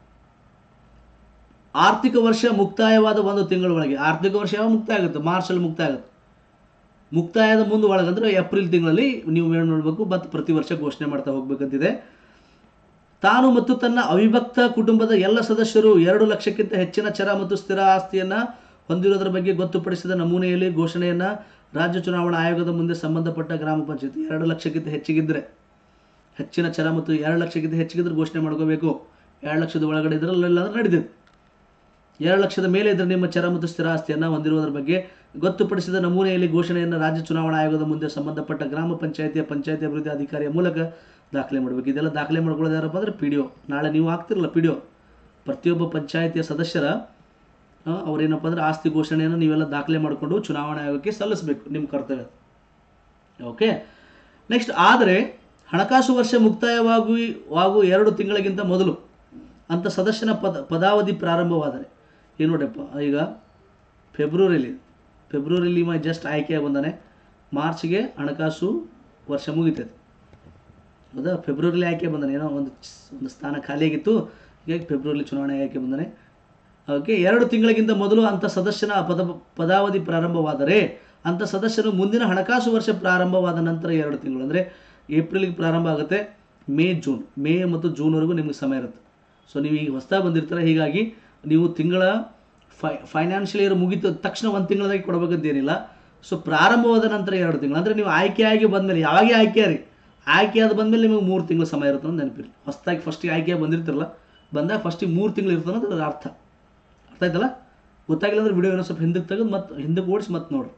ಆರ್ಥಿಕ ವರ್ಷ ಮುಕ್ತಾಯವಾದ ಒಂದು ತಿಂಗಳ ಒಳಗೆ ಆರ್ಥಿಕ ವರ್ಷ ಯಾವಾಗ ಮುಕ್ತಾಯ ಆಗುತ್ತೆ ಮಾರ್ಚಲ್ಲಿ ಮುಕ್ತಾಯ ಆಗುತ್ತೆ ಮುಕ್ತಾಯದ ಮುಂದೆ ಒಳಗಂದ್ರೆ ಏಪ್ರಿಲ್ ತಿಂಗಳಲ್ಲಿ ನೀವು ಏನು ಮಾಡಬೇಕು ಮತ್ತು ಪ್ರತಿ ವರ್ಷ ಘೋಷಣೆ ಮಾಡ್ತಾ ಹೋಗ್ಬೇಕಂತಿದೆ ತಾನು ಮತ್ತು ತನ್ನ ಅವಿಭಕ್ತ ಕುಟುಂಬದ ಎಲ್ಲ ಸದಸ್ಯರು ಎರಡು ಲಕ್ಷಕ್ಕಿಂತ ಹೆಚ್ಚಿನ ಚರ ಮತ್ತು ಸ್ಥಿರ ಆಸ್ತಿಯನ್ನು ಹೊಂದಿರೋದ್ರ ಬಗ್ಗೆ ಗೊತ್ತುಪಡಿಸಿದ ನಮೂನೆಯಲ್ಲಿ ಘೋಷಣೆಯನ್ನು ರಾಜ್ಯ ಚುನಾವಣಾ ಆಯೋಗದ ಮುಂದೆ ಸಂಬಂಧಪಟ್ಟ ಗ್ರಾಮ ಪಂಚಾಯತಿ ಎರಡು ಲಕ್ಷಕ್ಕಿಂತ ಹೆಚ್ಚಿಗಿದ್ದರೆ ಹೆಚ್ಚಿನ ಚರ ಮತ್ತು ಎರಡು ಲಕ್ಷಕ್ಕಿಂತ ಹೆಚ್ಚಿಗಿದ್ರೆ ಘೋಷಣೆ ಮಾಡ್ಕೋಬೇಕು ಎರಡು ಲಕ್ಷದ ಒಳಗಡೆ ಇದ್ರಲ್ಲ ಅಂದ್ರೆ ನಡೀತದೆ ಎರಡು ಲಕ್ಷದ ಮೇಲೆ ಇದ್ದರೆ ನಿಮ್ಮ ಚರ ಮತ್ತು ಸ್ಥಿರ ಆಸ್ತಿಯನ್ನು ಹೊಂದಿರುವುದರ ಬಗ್ಗೆ ಗೊತ್ತುಪಡಿಸಿದ ನಮೂನೆಯಲ್ಲಿ ಘೋಷಣೆಯನ್ನು ರಾಜ್ಯ ಚುನಾವಣಾ ಆಯೋಗದ ಮುಂದೆ ಸಂಬಂಧಪಟ್ಟ ಗ್ರಾಮ ಪಂಚಾಯತಿಯ ಪಂಚಾಯತಿ ಅಭಿವೃದ್ಧಿ ಅಧಿಕಾರಿಯ ಮೂಲಕ ದಾಖಲೆ ಮಾಡಬೇಕು ಇದೆಲ್ಲ ದಾಖಲೆ ಮಾಡ್ಕೊಳ್ಳೋದು ಯಾರಪ್ಪ ಅಂದರೆ ಪಿ ಡಿ ಒ ನಾಳೆ ನೀವು ಆಗ್ತಿರಲ್ಲ ಪಿ ಡಿ ಒ ಪ್ರತಿಯೊಬ್ಬ ಪಂಚಾಯತಿಯ ಸದಸ್ಯರ ಆ, ಅವ್ರೇನಪ್ಪ ಅಂದರೆ ಆಸ್ತಿ ಘೋಷಣೆಯನ್ನು ನೀವೆಲ್ಲ ದಾಖಲೆ ಮಾಡಿಕೊಂಡು ಚುನಾವಣಾ ಆಯೋಗಕ್ಕೆ ಸಲ್ಲಿಸಬೇಕು ನಿಮ್ಮ ಕರ್ತವ್ಯ ಓಕೆ ನೆಕ್ಸ್ಟ್ ಆದರೆ ಹಣಕಾಸು ವರ್ಷ ಮುಕ್ತಾಯವಾಗಿ ವಾಗುವ ಎರಡು ತಿಂಗಳಿಗಿಂತ ಮೊದಲು ಅಂತ ಸದಸ್ಯನ ಪದ ಪದಾವಧಿ ಪ್ರಾರಂಭವಾದರೆ ಏನು ನೋಡಪ್ಪ ಈಗ ಫೆಬ್ರವರಿಲಿ ಫೆಬ್ರವರಿಲಿ ಮ ಜಸ್ಟ್ ಆಯ್ಕೆ ಬಂದಾನೆ ಮಾರ್ಚ್ಗೆ ಹಣಕಾಸು ವರ್ಷ ಮುಗಿತೈತೆ ಹೌದಾ ಫೆಬ್ರವರಿಲಿ ಆಯ್ಕೆ ಬಂದಾನೆ ಏನೋ ಒಂದು ಒಂದು ಸ್ಥಾನ ಖಾಲಿಯಾಗಿತ್ತು ಹೀಗಾಗಿ ಫೆಬ್ರವರಿಲಿ ಚುನಾವಣೆ ಆಯ್ಕೆ ಬಂದಾನೆ ಓಕೆ ಎರಡು ತಿಂಗಳಿಗಿಂತ ಮೊದಲು ಅಂಥ ಸದಸ್ಯನ ಪದ ಪದಾವಧಿ ಪ್ರಾರಂಭವಾದರೆ ಅಂಥ ಸದಸ್ಯನು ಮುಂದಿನ ಹಣಕಾಸು ವರ್ಷ ಪ್ರಾರಂಭವಾದ ನಂತರ ಎರಡು ತಿಂಗಳು ಅಂದರೆ ಏಪ್ರಿಲ್ಗೆ ಪ್ರಾರಂಭ ಆಗುತ್ತೆ ಮೇ ಜೂನ್ ಮೇ ಮತ್ತು ಜೂನ್ವರೆಗೂ ನಿಮಗೆ ಸಮಯ ಇರುತ್ತೆ ಸೊ ನೀವು ಈಗ ಹೊಸದಾಗಿ ಬಂದಿರ್ತಾರೆ ಹೀಗಾಗಿ ನೀವು ತಿಂಗಳ ಫೈ ಫೈನಾನ್ಷಿಯಲ್ ಇಯರ್ ಮುಗಿದ ತಕ್ಷಣ ಒಂದು ತಿಂಗಳದಾಗಿ ಕೊಡಬೇಕಂತೇನಿಲ್ಲ ಸೊ ಪ್ರಾರಂಭವಾದ ನಂತರ ಎರಡು ತಿಂಗಳು ಅಂದರೆ ನೀವು ಆಯ್ಕೆಯಾಗಿ ಬಂದಮೇಲೆ ಯಾವಾಗೇ ಆಯ್ಕೆ ರೀ ಆಯ್ಕೆಯಾದ ಬಂದಮೇಲೆ ನಿಮಗೆ ಮೂರು ತಿಂಗಳು ಸಮಯ ಇರುತ್ತೆ ಅಂತ ನೆನಪಿರಿ ಹೊಸದಾಗಿ ಫಸ್ಟಿಗೆ ಆಯ್ಕೆಯಾಗಿ ಬಂದಿರ್ತಿರಲ್ಲ ಬಂದಾಗ ಫಸ್ಟಿಗೆ ಮೂರು ತಿಂಗಳು ಇರ್ತದೆ ಅನ್ನೋದು ಅದರ ಅರ್ಥ ಅರ್ಥ ಆಯ್ತಲ್ಲ ಗೊತ್ತಾಗಿಲ್ಲ ಅಂದ್ರೆ ವಿಡಿಯೋ ಏನೋ ಸ್ವಲ್ಪ ಹಿಂದಕ್ಕೆ ತೆಗೆದು ಮತ್ತೆ ಹಿಂದಕ್ಕೆ ಓಡಿಸಿ ಮತ್ತೆ ನೋಡ್ರಿ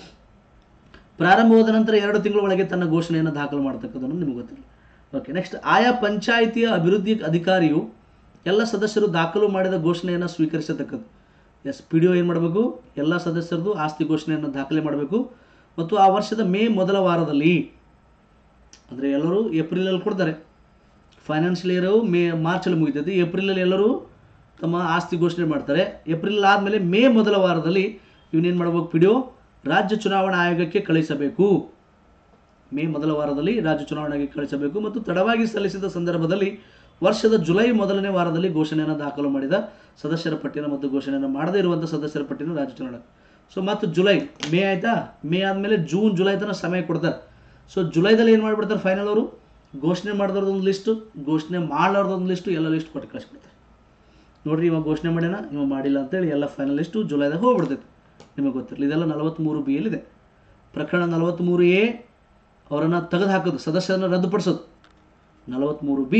ಪ್ರಾರಂಭವಾದ ನಂತರ ಎರಡು ತಿಂಗಳ ಒಳಗೆ ತನ್ನ ಘೋಷಣೆಯನ್ನು ದಾಖಲು ಮಾಡ್ತಕ್ಕಂಥದ್ದು ನಿಮಗೆ ಗೊತ್ತಿಲ್ಲ ಓಕೆ ನೆಕ್ಸ್ಟ್ ಆಯಾ ಪಂಚಾಯಿತಿಯ ಅಭಿವೃದ್ಧಿ ಅಧಿಕಾರಿಯು ಎಲ್ಲ ಸದಸ್ಯರು ದಾಖಲು ಮಾಡಿದ ಘೋಷಣೆಯನ್ನು ಸ್ವೀಕರಿಸತಕ್ಕದ್ದು ಎಸ್ ಪಿ ಡಿ ಒ ಏನು ಮಾಡಬೇಕು ಎಲ್ಲ ಸದಸ್ಯರದು ಆಸ್ತಿ ಘೋಷಣೆಯನ್ನು ದಾಖಲೆ ಮಾಡಬೇಕು ಮತ್ತು ಆ ವರ್ಷದ ಮೇ ಮೊದಲ ವಾರದಲ್ಲಿ ಅಂದರೆ ಎಲ್ಲರೂ ಏಪ್ರಿಲಲ್ಲಿ ಕೊಡ್ತಾರೆ ಫೈನಾನ್ಷಿಯಲ್ ಇಯರು ಮೇ ಮಾರ್ಚಲ್ಲಿ ಮುಗಿತೈತಿ ಏಪ್ರಿಲಲ್ಲಿ ಎಲ್ಲರೂ ತಮ್ಮ ಆಸ್ತಿ ಘೋಷಣೆ ಮಾಡ್ತಾರೆ ಏಪ್ರಿಲ್ ಆದಮೇಲೆ ಮೇ ಮೊದಲ ವಾರದಲ್ಲಿ ಇವನೇನು ಮಾಡ್ಬೇಕು ಪಿ ಡಿ ಒ ರಾಜ್ಯ ಚುನಾವಣಾ ಆಯೋಗಕ್ಕೆ ಕಳಿಸಬೇಕು ಮೇ ಮೊದಲ ವಾರದಲ್ಲಿ ರಾಜ್ಯ ಚುನಾವಣೆಗೆ ಕಳಿಸಬೇಕು ಮತ್ತು ತಡವಾಗಿ ಸಲ್ಲಿಸಿದ ಸಂದರ್ಭದಲ್ಲಿ ವರ್ಷದ ಜುಲೈ ಮೊದಲನೇ ವಾರದಲ್ಲಿ ಘೋಷಣೆಯನ್ನು ದಾಖಲು ಮಾಡಿದ ಸದಸ್ಯರ ಪಟ್ಟಿಯನ್ನು ಮತ್ತು ಘೋಷಣೆಯನ್ನು ಮಾಡದೇ ಇರುವಂಥ ಸದಸ್ಯರ ಪಟ್ಟಿಯನ್ನು ರಾಜ್ಯ ಚುನಾವಣೆ ಸೊ ಮತ್ತು ಜುಲೈ ಮೇ ಆಯ್ತಾ ಮೇ ಆದಮೇಲೆ ಜೂನ್ ಜುಲೈ ತನಕ ಸಮಯ ಕೊಡ್ತಾರೆ ಸೊ ಜುಲೈದಲ್ಲಿ ಏನು ಮಾಡಿಬಿಡ್ತಾರೆ ಫೈನಲ್ ಅವರು ಘೋಷಣೆ ಮಾಡಿದವ್ರದ್ದೊಂದು ಲಿಸ್ಟು ಘೋಷಣೆ ಮಾಡಲಾರ್ದೊಂದು ಲಿಸ್ಟು ಎಲ್ಲ ಲಿಸ್ಟ್ ಕೊಟ್ಟು ಕಳಿಸ್ಬಿಡ್ತಾರೆ ನೋಡ್ರಿ ಇವಾಗ ಘೋಷಣೆ ಮಾಡ್ಯಾನ ಇವ ಮಾಡಿಲ್ಲ ಅಂತೇಳಿ ಎಲ್ಲ ಫೈನಲ್ ಲಿಸ್ಟು ಜುಲೈದಾಗ ಹೋಗ್ಬಿಡ್ತೈತೆ ನಿಮಗೆ ಗೊತ್ತಿರಲಿ ಇದೆಲ್ಲ ನಲವತ್ತ್ಮೂರು ಬಿ ಯಲ್ಲಿದೆ ಪ್ರಕರಣ ನಲವತ್ತ್ಮೂರು ಎ ಅವರನ್ನು ತೆಗೆದು ಹಾಕೋದು ಸದಸ್ಯರನ್ನು ರದ್ದುಪಡಿಸೋದು ನಲವತ್ತ್ಮೂರು ಬಿ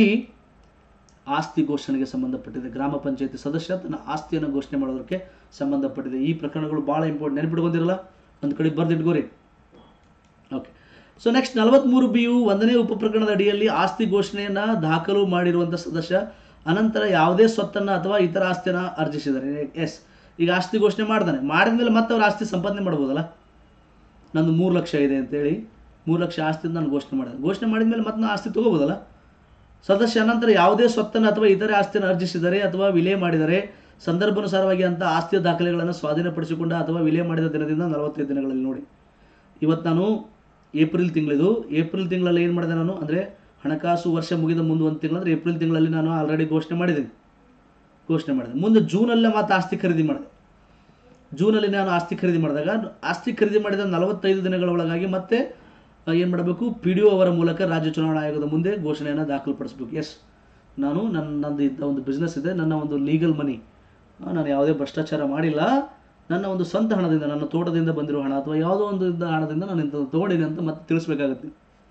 ಆಸ್ತಿ ಘೋಷಣೆಗೆ ಸಂಬಂಧಪಟ್ಟಿದೆ ಗ್ರಾಮ ಪಂಚಾಯತಿ ಸದಸ್ಯ ತನ್ನ ಆಸ್ತಿಯನ್ನು ಘೋಷಣೆ ಮಾಡೋದಕ್ಕೆ ಸಂಬಂಧಪಟ್ಟಿದೆ ಈ ಪ್ರಕರಣಗಳು ಭಾಳ ಇಂಪಾರ್ಟೆಂಟ್ ನೆನಪಿಟ್ಕೊಂಡಿರಲ್ಲ ಒಂದು ಕಡೆ ಬರೆದಿಟ್ಕೋರಿ ಓಕೆ ಸೊ ನೆಕ್ಸ್ಟ್ ನಲವತ್ತ್ಮೂರು ಬಿ ಯು ಒಂದನೇ ಉಪಪ್ರಕರಣದ ಅಡಿಯಲ್ಲಿ ಆಸ್ತಿ ಘೋಷಣೆಯನ್ನು ದಾಖಲು ಮಾಡಿರುವಂಥ ಸದಸ್ಯ ಅನಂತರ ಯಾವುದೇ ಸ್ವತ್ತನ್ನು ಅಥವಾ ಇತರ ಆಸ್ತಿಯನ್ನು ಅರ್ಜಿಸಿದ್ದಾರೆ ಎಸ್ ಈಗ ಆಸ್ತಿ ಘೋಷಣೆ ಮಾಡ್ತಾನೆ ಮಾಡಿದ ಮೇಲೆ ಮತ್ತೆ ಅವ್ರ ಆಸ್ತಿ ಸಂಪಾದನೆ ಮಾಡ್ಬೋದಲ್ಲ ನಂದು ಮೂರು ಲಕ್ಷ ಇದೆ ಅಂತೇಳಿ ಮೂರು ಲಕ್ಷ ಆಸ್ತಿ ನಾನು ಘೋಷಣೆ ಮಾಡಿದೆ ಘೋಷಣೆ ಮಾಡಿದ ಮೇಲೆ ಮತ್ತೆ ನಾನು ಆಸ್ತಿ ತೊಗೋಬೋದಲ್ಲ ಸದಸ್ಯ ಅನಂತರ ಯಾವುದೇ ಸ್ವತ್ತನ್ನು ಅಥವಾ ಇತರೆ ಆಸ್ತಿಯನ್ನು ಅರ್ಜಿಸಿದರೆ ಅಥವಾ ವಿಲೇ ಮಾಡಿದರೆ ಸಂದರ್ಭಾನುಸಾರವಾಗಿ ಅಂತ ಆಸ್ತಿಯ ದಾಖಲೆಗಳನ್ನು ಸ್ವಾಧೀನಪಡಿಸಿಕೊಂಡ ಅಥವಾ ವಿಲೇ ಮಾಡಿದ ದಿನದಿಂದ ನಲವತ್ತೈದು ದಿನಗಳಲ್ಲಿ ನೋಡಿ ಇವತ್ತು ನಾನು ಏಪ್ರಿಲ್ ತಿಂಗಳಿದು ಏಪ್ರಿಲ್ ತಿಂಗಳಲ್ಲಿ ಏನು ಮಾಡಿದೆ ನಾನು ಅಂದರೆ ಹಣಕಾಸು ವರ್ಷ ಮುಗಿದ ಮುಂದೆ ಒಂದು ತಿಂಗಳು ಅಂದರೆ ಏಪ್ರಿಲ್ ತಿಂಗಳಲ್ಲಿ ನಾನು ಆಲ್ರೆಡಿ ಘೋಷಣೆ ಮಾಡಿದ್ದೀನಿ ಘೋಷಣೆ ಮಾಡಿದೆ ಮುಂದೆ ಜೂನಲ್ಲೇ ಮತ್ತೆ ಆಸ್ತಿ ಖರೀದಿ ಮಾಡಿದೆ ಜೂನಲ್ಲಿ ನಾನು ಆಸ್ತಿ ಖರೀದಿ ಮಾಡಿದಾಗ ಆಸ್ತಿ ಖರೀದಿ ಮಾಡಿದ ನಲವತ್ತೈದು ದಿನಗಳ ಒಳಗಾಗಿ ಮತ್ತೆ ಏನು ಮಾಡಬೇಕು ಪಿ ಡಿ ಒ ಅವರ ಮೂಲಕ ರಾಜ್ಯ ಚುನಾವಣಾ ಆಯೋಗದ ಮುಂದೆ ಘೋಷಣೆಯನ್ನು ದಾಖಲುಪಡಿಸಬೇಕು ಎಸ್ ನಾನು ನನ್ನ ನಂದು ಇದ್ದ ಒಂದು ಬಿಸ್ನೆಸ್ ಇದೆ ನನ್ನ ಒಂದು ಲೀಗಲ್ ಮನಿ ನಾನು ಯಾವುದೇ ಭ್ರಷ್ಟಾಚಾರ ಮಾಡಿಲ್ಲ ನನ್ನ ಒಂದು ಸ್ವಂತ ಹಣದಿಂದ ನನ್ನ ತೋಟದಿಂದ ಬಂದಿರೋ ಹಣ ಅಥವಾ ಯಾವುದೋ ಒಂದು ಇದ್ದ ಹಣದಿಂದ ನಾನು ಇಂಥದ್ದು ತೊಗೊಂಡಿದ್ದೆ ಅಂತ ಮತ್ತೆ ತಿಳಿಸ್ಬೇಕಾಗತ್ತೆ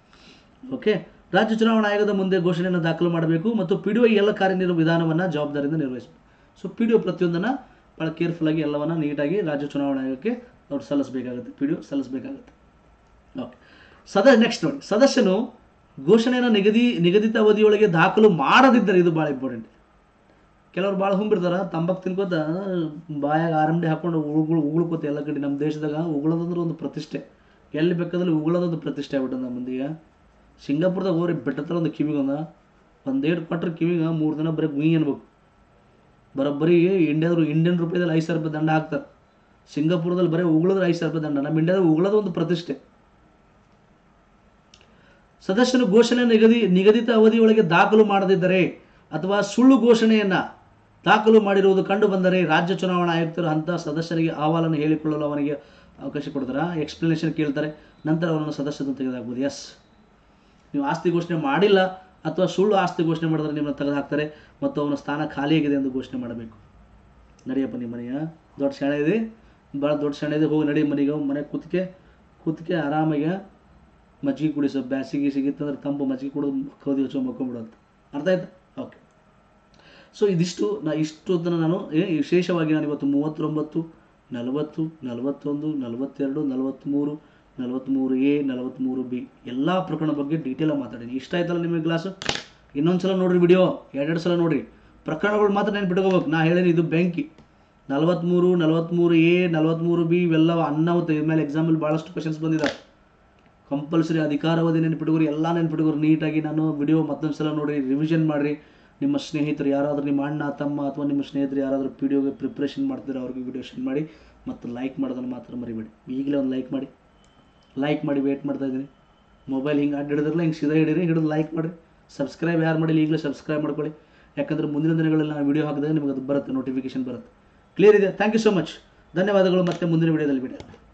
ಓಕೆ ರಾಜ್ಯ ಚುನಾವಣಾ ಆಯೋಗದ ಮುಂದೆ ಘೋಷಣೆಯನ್ನು ದಾಖಲು ಮಾಡಬೇಕು ಮತ್ತು ಪಿ ಡಿ ಒ ಎಲ್ಲ ಕಾರ್ಯನಿರ್ವ ವಿಧಾನವನ್ನು ಜವಾಬ್ದಾರಿಯಿಂದ ನಿರ್ವಹಿಸಬೇಕು ಸೊ ಪಿ ಡಿ ಒ ಪ್ರತಿಯೊಂದನ್ನು ಭಾಳ ಕೇರ್ಫುಲ್ಲಾಗಿ ಎಲ್ಲವನ್ನು ನೀಟಾಗಿ ರಾಜ್ಯ ಚುನಾವಣಾ ಆಯೋಗಕ್ಕೆ ಅವ್ರು ಸಲ್ಲಿಸಬೇಕಾಗುತ್ತೆ ಪಿ ಡಿ ಒ ಸಲ್ಲಿಸಬೇಕಾಗುತ್ತೆ ಓಕೆ ಸದ ನೆಕ್ಸ್ಟ್ ನೋಡಿ ಸದಸ್ಯನು ಘೋಷಣೆಯನ್ನು ನಿಗದಿ ನಿಗದಿತ ಅವಧಿಯೊಳಗೆ ದಾಖಲು ಮಾಡದಿದ್ದರೆ ಇದು ಭಾಳ ಇಂಪಾರ್ಟೆಂಟ್ ಕೆಲವ್ರು ಭಾಳ ಹುಂಬಿರ್ತಾರ ತಂಬಾಕು ತಿನ್ಕೋತ ಬಾಯಾಗ ಆರಂಭಿ ಹಾಕೊಂಡು ಉಗುಳು ಉಗುಳ್ಕೋತ ಎಲ್ಲ ಕಡೆ ನಮ್ಮ ದೇಶದಾಗ ಉಗುಳೋದಂದ್ರೆ ಒಂದು ಪ್ರತಿಷ್ಠೆ ಎಲ್ಲಿ ಬೇಕಾದಲ್ಲಿ ಉಗುಳೋದೊಂದು ಪ್ರತಿಷ್ಠೆ ಆಗ್ಬಿಟ್ಟದ ನಮ್ಮ ಮಂದಿಗೆ ಸಿಂಗಾಪುರದಾಗ ಹೋಗ್ರಿ ಬೆಟ್ಟತ್ರ ಒಂದು ಕಿವಿಗೊಂದ ಒಂದೇಟು ಕೊಟ್ರೆ ಕಿವಿಗೆ ಮೂರು ದಿನ ಬರೀ ಗುಯಿ ಅನ್ಬೇಕು ಬರೋಬ್ಬರಿ ಇಂಡಿಯಾದ್ರು ಇಂಡಿಯನ್ ರೂಪಾಯಿದಲ್ಲಿ ಐದು ಸಾವಿರ ರೂಪಾಯಿ ದಂಡ ಹಾಕ್ತಾರೆ ಸಿಂಗಾಪುರದಲ್ಲಿ ಬರೀ ಉಗುಳಿದ್ರೆ ಐದು ಸಾವಿರ ರೂಪಾಯಿ ದಂಡ ನಮ್ಮ ಇಂಡಿಯಾದಾಗ ಉಗುಳೋದು ಒಂದು ಪ್ರತಿಷ್ಠೆ ಸದಸ್ಯನು ಘೋಷಣೆ ನಿಗದಿ ನಿಗದಿತ ಅವಧಿಯೊಳಗೆ ದಾಖಲು ಮಾಡದಿದ್ದರೆ ಅಥವಾ ಸುಳ್ಳು ಘೋಷಣೆಯನ್ನು ದಾಖಲು ಮಾಡಿರುವುದು ಕಂಡು ಬಂದರೆ ರಾಜ್ಯ ಚುನಾವಣಾ ಆಯುಕ್ತರು ಅಂಥ ಸದಸ್ಯರಿಗೆ ಅಹವಾಲನ್ನು ಹೇಳಿಕೊಳ್ಳಲು ಅವನಿಗೆ ಅವಕಾಶ ಕೊಡ್ತಾರೆ ಎಕ್ಸ್ಪ್ಲನೇಷನ್ ಕೇಳ್ತಾರೆ ನಂತರ ಅವನನ್ನು ಸದಸ್ಯರನ್ನು ತೆಗೆದುಹಾಕ್ಬೋದು ಎಸ್ ನೀವು ಆಸ್ತಿ ಘೋಷಣೆ ಮಾಡಿಲ್ಲ ಅಥವಾ ಸುಳ್ಳು ಆಸ್ತಿ ಘೋಷಣೆ ಮಾಡಿದ್ರೆ ನಿಮ್ಮನ್ನು ತೆಗೆದು ಹಾಕ್ತಾರೆ ಮತ್ತು ಅವನ ಸ್ಥಾನ ಖಾಲಿಯಾಗಿದೆ ಎಂದು ಘೋಷಣೆ ಮಾಡಬೇಕು ನಡಿಯಪ್ಪ ನಿಮ್ಮ ಮನೆಯ ದೊಡ್ಡ ಶಾಣೆ ಇದೆ ಭಾಳ ದೊಡ್ಡ ಶಾಣೆ ಇದೆ ಹೋಗಿ ನಡಿ ಮನೆಗೆ ಮನೆ ಕೂತ್ಕೆ ಕೂತ್ಕೆ ಆರಾಮಾಗಿ ಮಜ್ಜಿಗೆ ಕುಡಿಸೋ ಬ್ಯಾಸಿಗೆ ಸಿಗಿತ್ತಂದ್ರೆ ತಂಪು ಮಜ್ಜಿಗೆ ಕುಡಿದು ಕೌದಿ ಹಚ್ಚೋ ಮಕ್ಕೊಂಬಿಡೋದು ಅರ್ಥ ಆಯ್ತಾ ಓಕೆ ಸೊ ಇದಿಷ್ಟು ನಾ ಇಷ್ಟು ಹೊತ್ತನ್ನು ನಾನು ಏ ವಿಶೇಷವಾಗಿ ನಾನು ಇವತ್ತು ಮೂವತ್ತೊಂಬತ್ತು ನಲವತ್ತು ನಲವತ್ತೊಂದು ನಲವತ್ತೆರಡು ನಲವತ್ತ್ಮೂರು ನಲವತ್ತ್ಮೂರು ಎ ನಲವತ್ತ್ಮೂರು ಬಿ ಎಲ್ಲ ಪ್ರಕರಣ ಬಗ್ಗೆ ಡೀಟೇಲಾಗಿ ಮಾತಾಡೀನಿ ಇಷ್ಟ ಆಯ್ತಲ್ಲ ನಿಮಗೆ ಕ್ಲಾಸು ಇನ್ನೊಂದು ಸಲ ನೋಡಿರಿ ವಿಡಿಯೋ ಎರಡೆರಡು ಸಲ ನೋಡಿರಿ ಪ್ರಕರಣಗಳು ಮಾತ್ರ ನೆನ್ಪಿಟ್ಕೋಬೇಕು ನಾ ಹೇಳೀನಿ ಇದು ಬೆಂಕಿ ನಲವತ್ತ್ಮೂರು ನಲವತ್ತ್ಮೂರು ಎ ನಲವತ್ತ್ಮೂರು ಬಿ ಇವೆಲ್ಲ ಅನ್ನಾವತ್ತು ಮೇಲೆ ಎಕ್ಸಾಮಲ್ಲಿ ಭಾಳಷ್ಟು ಕ್ವಶನ್ಸ್ ಬಂದಿದ್ದಾವೆ ಕಂಪಲ್ಸರಿ ಅಧಿಕಾರಾವಧಿ ನೆನ್ಪಿಟ್ಕೋರಿ ಎಲ್ಲ ನೆನ್ಪಿಟ್ಕೋರಿ ನೀಟಾಗಿ ನಾನು ವಿಡಿಯೋ ಮತ್ತೊಂದು ಸಲ ನೋಡಿರಿ ರಿವಿಷನ್ ಮಾಡಿರಿ ನಿಮ್ಮ ಸ್ನೇಹಿತರು ಯಾರಾದರೂ ನಿಮ್ಮ ಅಣ್ಣ ತಮ್ಮ ಅಥವಾ ನಿಮ್ಮ ಸ್ನೇಹಿತರು ಯಾರಾದರೂ ಪಿ ಡಿ ಒಗೆ ಪ್ರಿಪ್ರೇಷನ್ ಮಾಡ್ತಿದ್ರೆ ಅವ್ರಿಗೆ ವಿಡಿಯೋ ಶೇರ್ ಮಾಡಿ ಮತ್ತು ಲೈಕ್ ಮಾಡೋದನ್ನು ಮಾತ್ರ ಮರಿಬೇಡಿ ಈಗಲೇ ಒಂದು ಲೈಕ್ ಮಾಡಿ ಲೈಕ್ ಮಾಡಿ ವೇಟ್ ಮಾಡ್ತಾ ಇದ್ದೀನಿ ಮೊಬೈಲ್ ಹಿಂಗೆ ಅಡ್ಡ ಹಿಡಿದ್ರಲ್ಲ ಹಿಂಗೆ ಸೀದಾ ಹಿಡೀರಿ ಹಿಡಿದು ಲೈಕ್ ಮಾಡಿರಿ ಸಬ್ಸ್ಕ್ರೈಬ್ ಯಾರು ಮಾಡಿಲ್ಲ ಈಗಲೇ ಸಬ್ಸ್ಕ್ರೈಬ್ ಮಾಡ್ಕೊಳ್ಳಿ ಯಾಕಂದರೆ ಮುಂದಿನ ದಿನಗಳಲ್ಲಿ ನಾನು ವಿಡಿಯೋ ಹಾಕಿದಾಗ ನಿಮಗೆ ಅದು ಬರುತ್ತೆ ನೋಟಿಫಿಕೇಶನ್ ಬರುತ್ತೆ ಕ್ಲಿಯರ್ ಇದೆ ಥ್ಯಾಂಕ್ ಯು ಸೊ ಮಚ್ ಧನ್ಯವಾದಗಳು ಮತ್ತೆ ಮುಂದಿನ ವಿಡಿಯೋದಲ್ಲಿ ಬಿಡಿ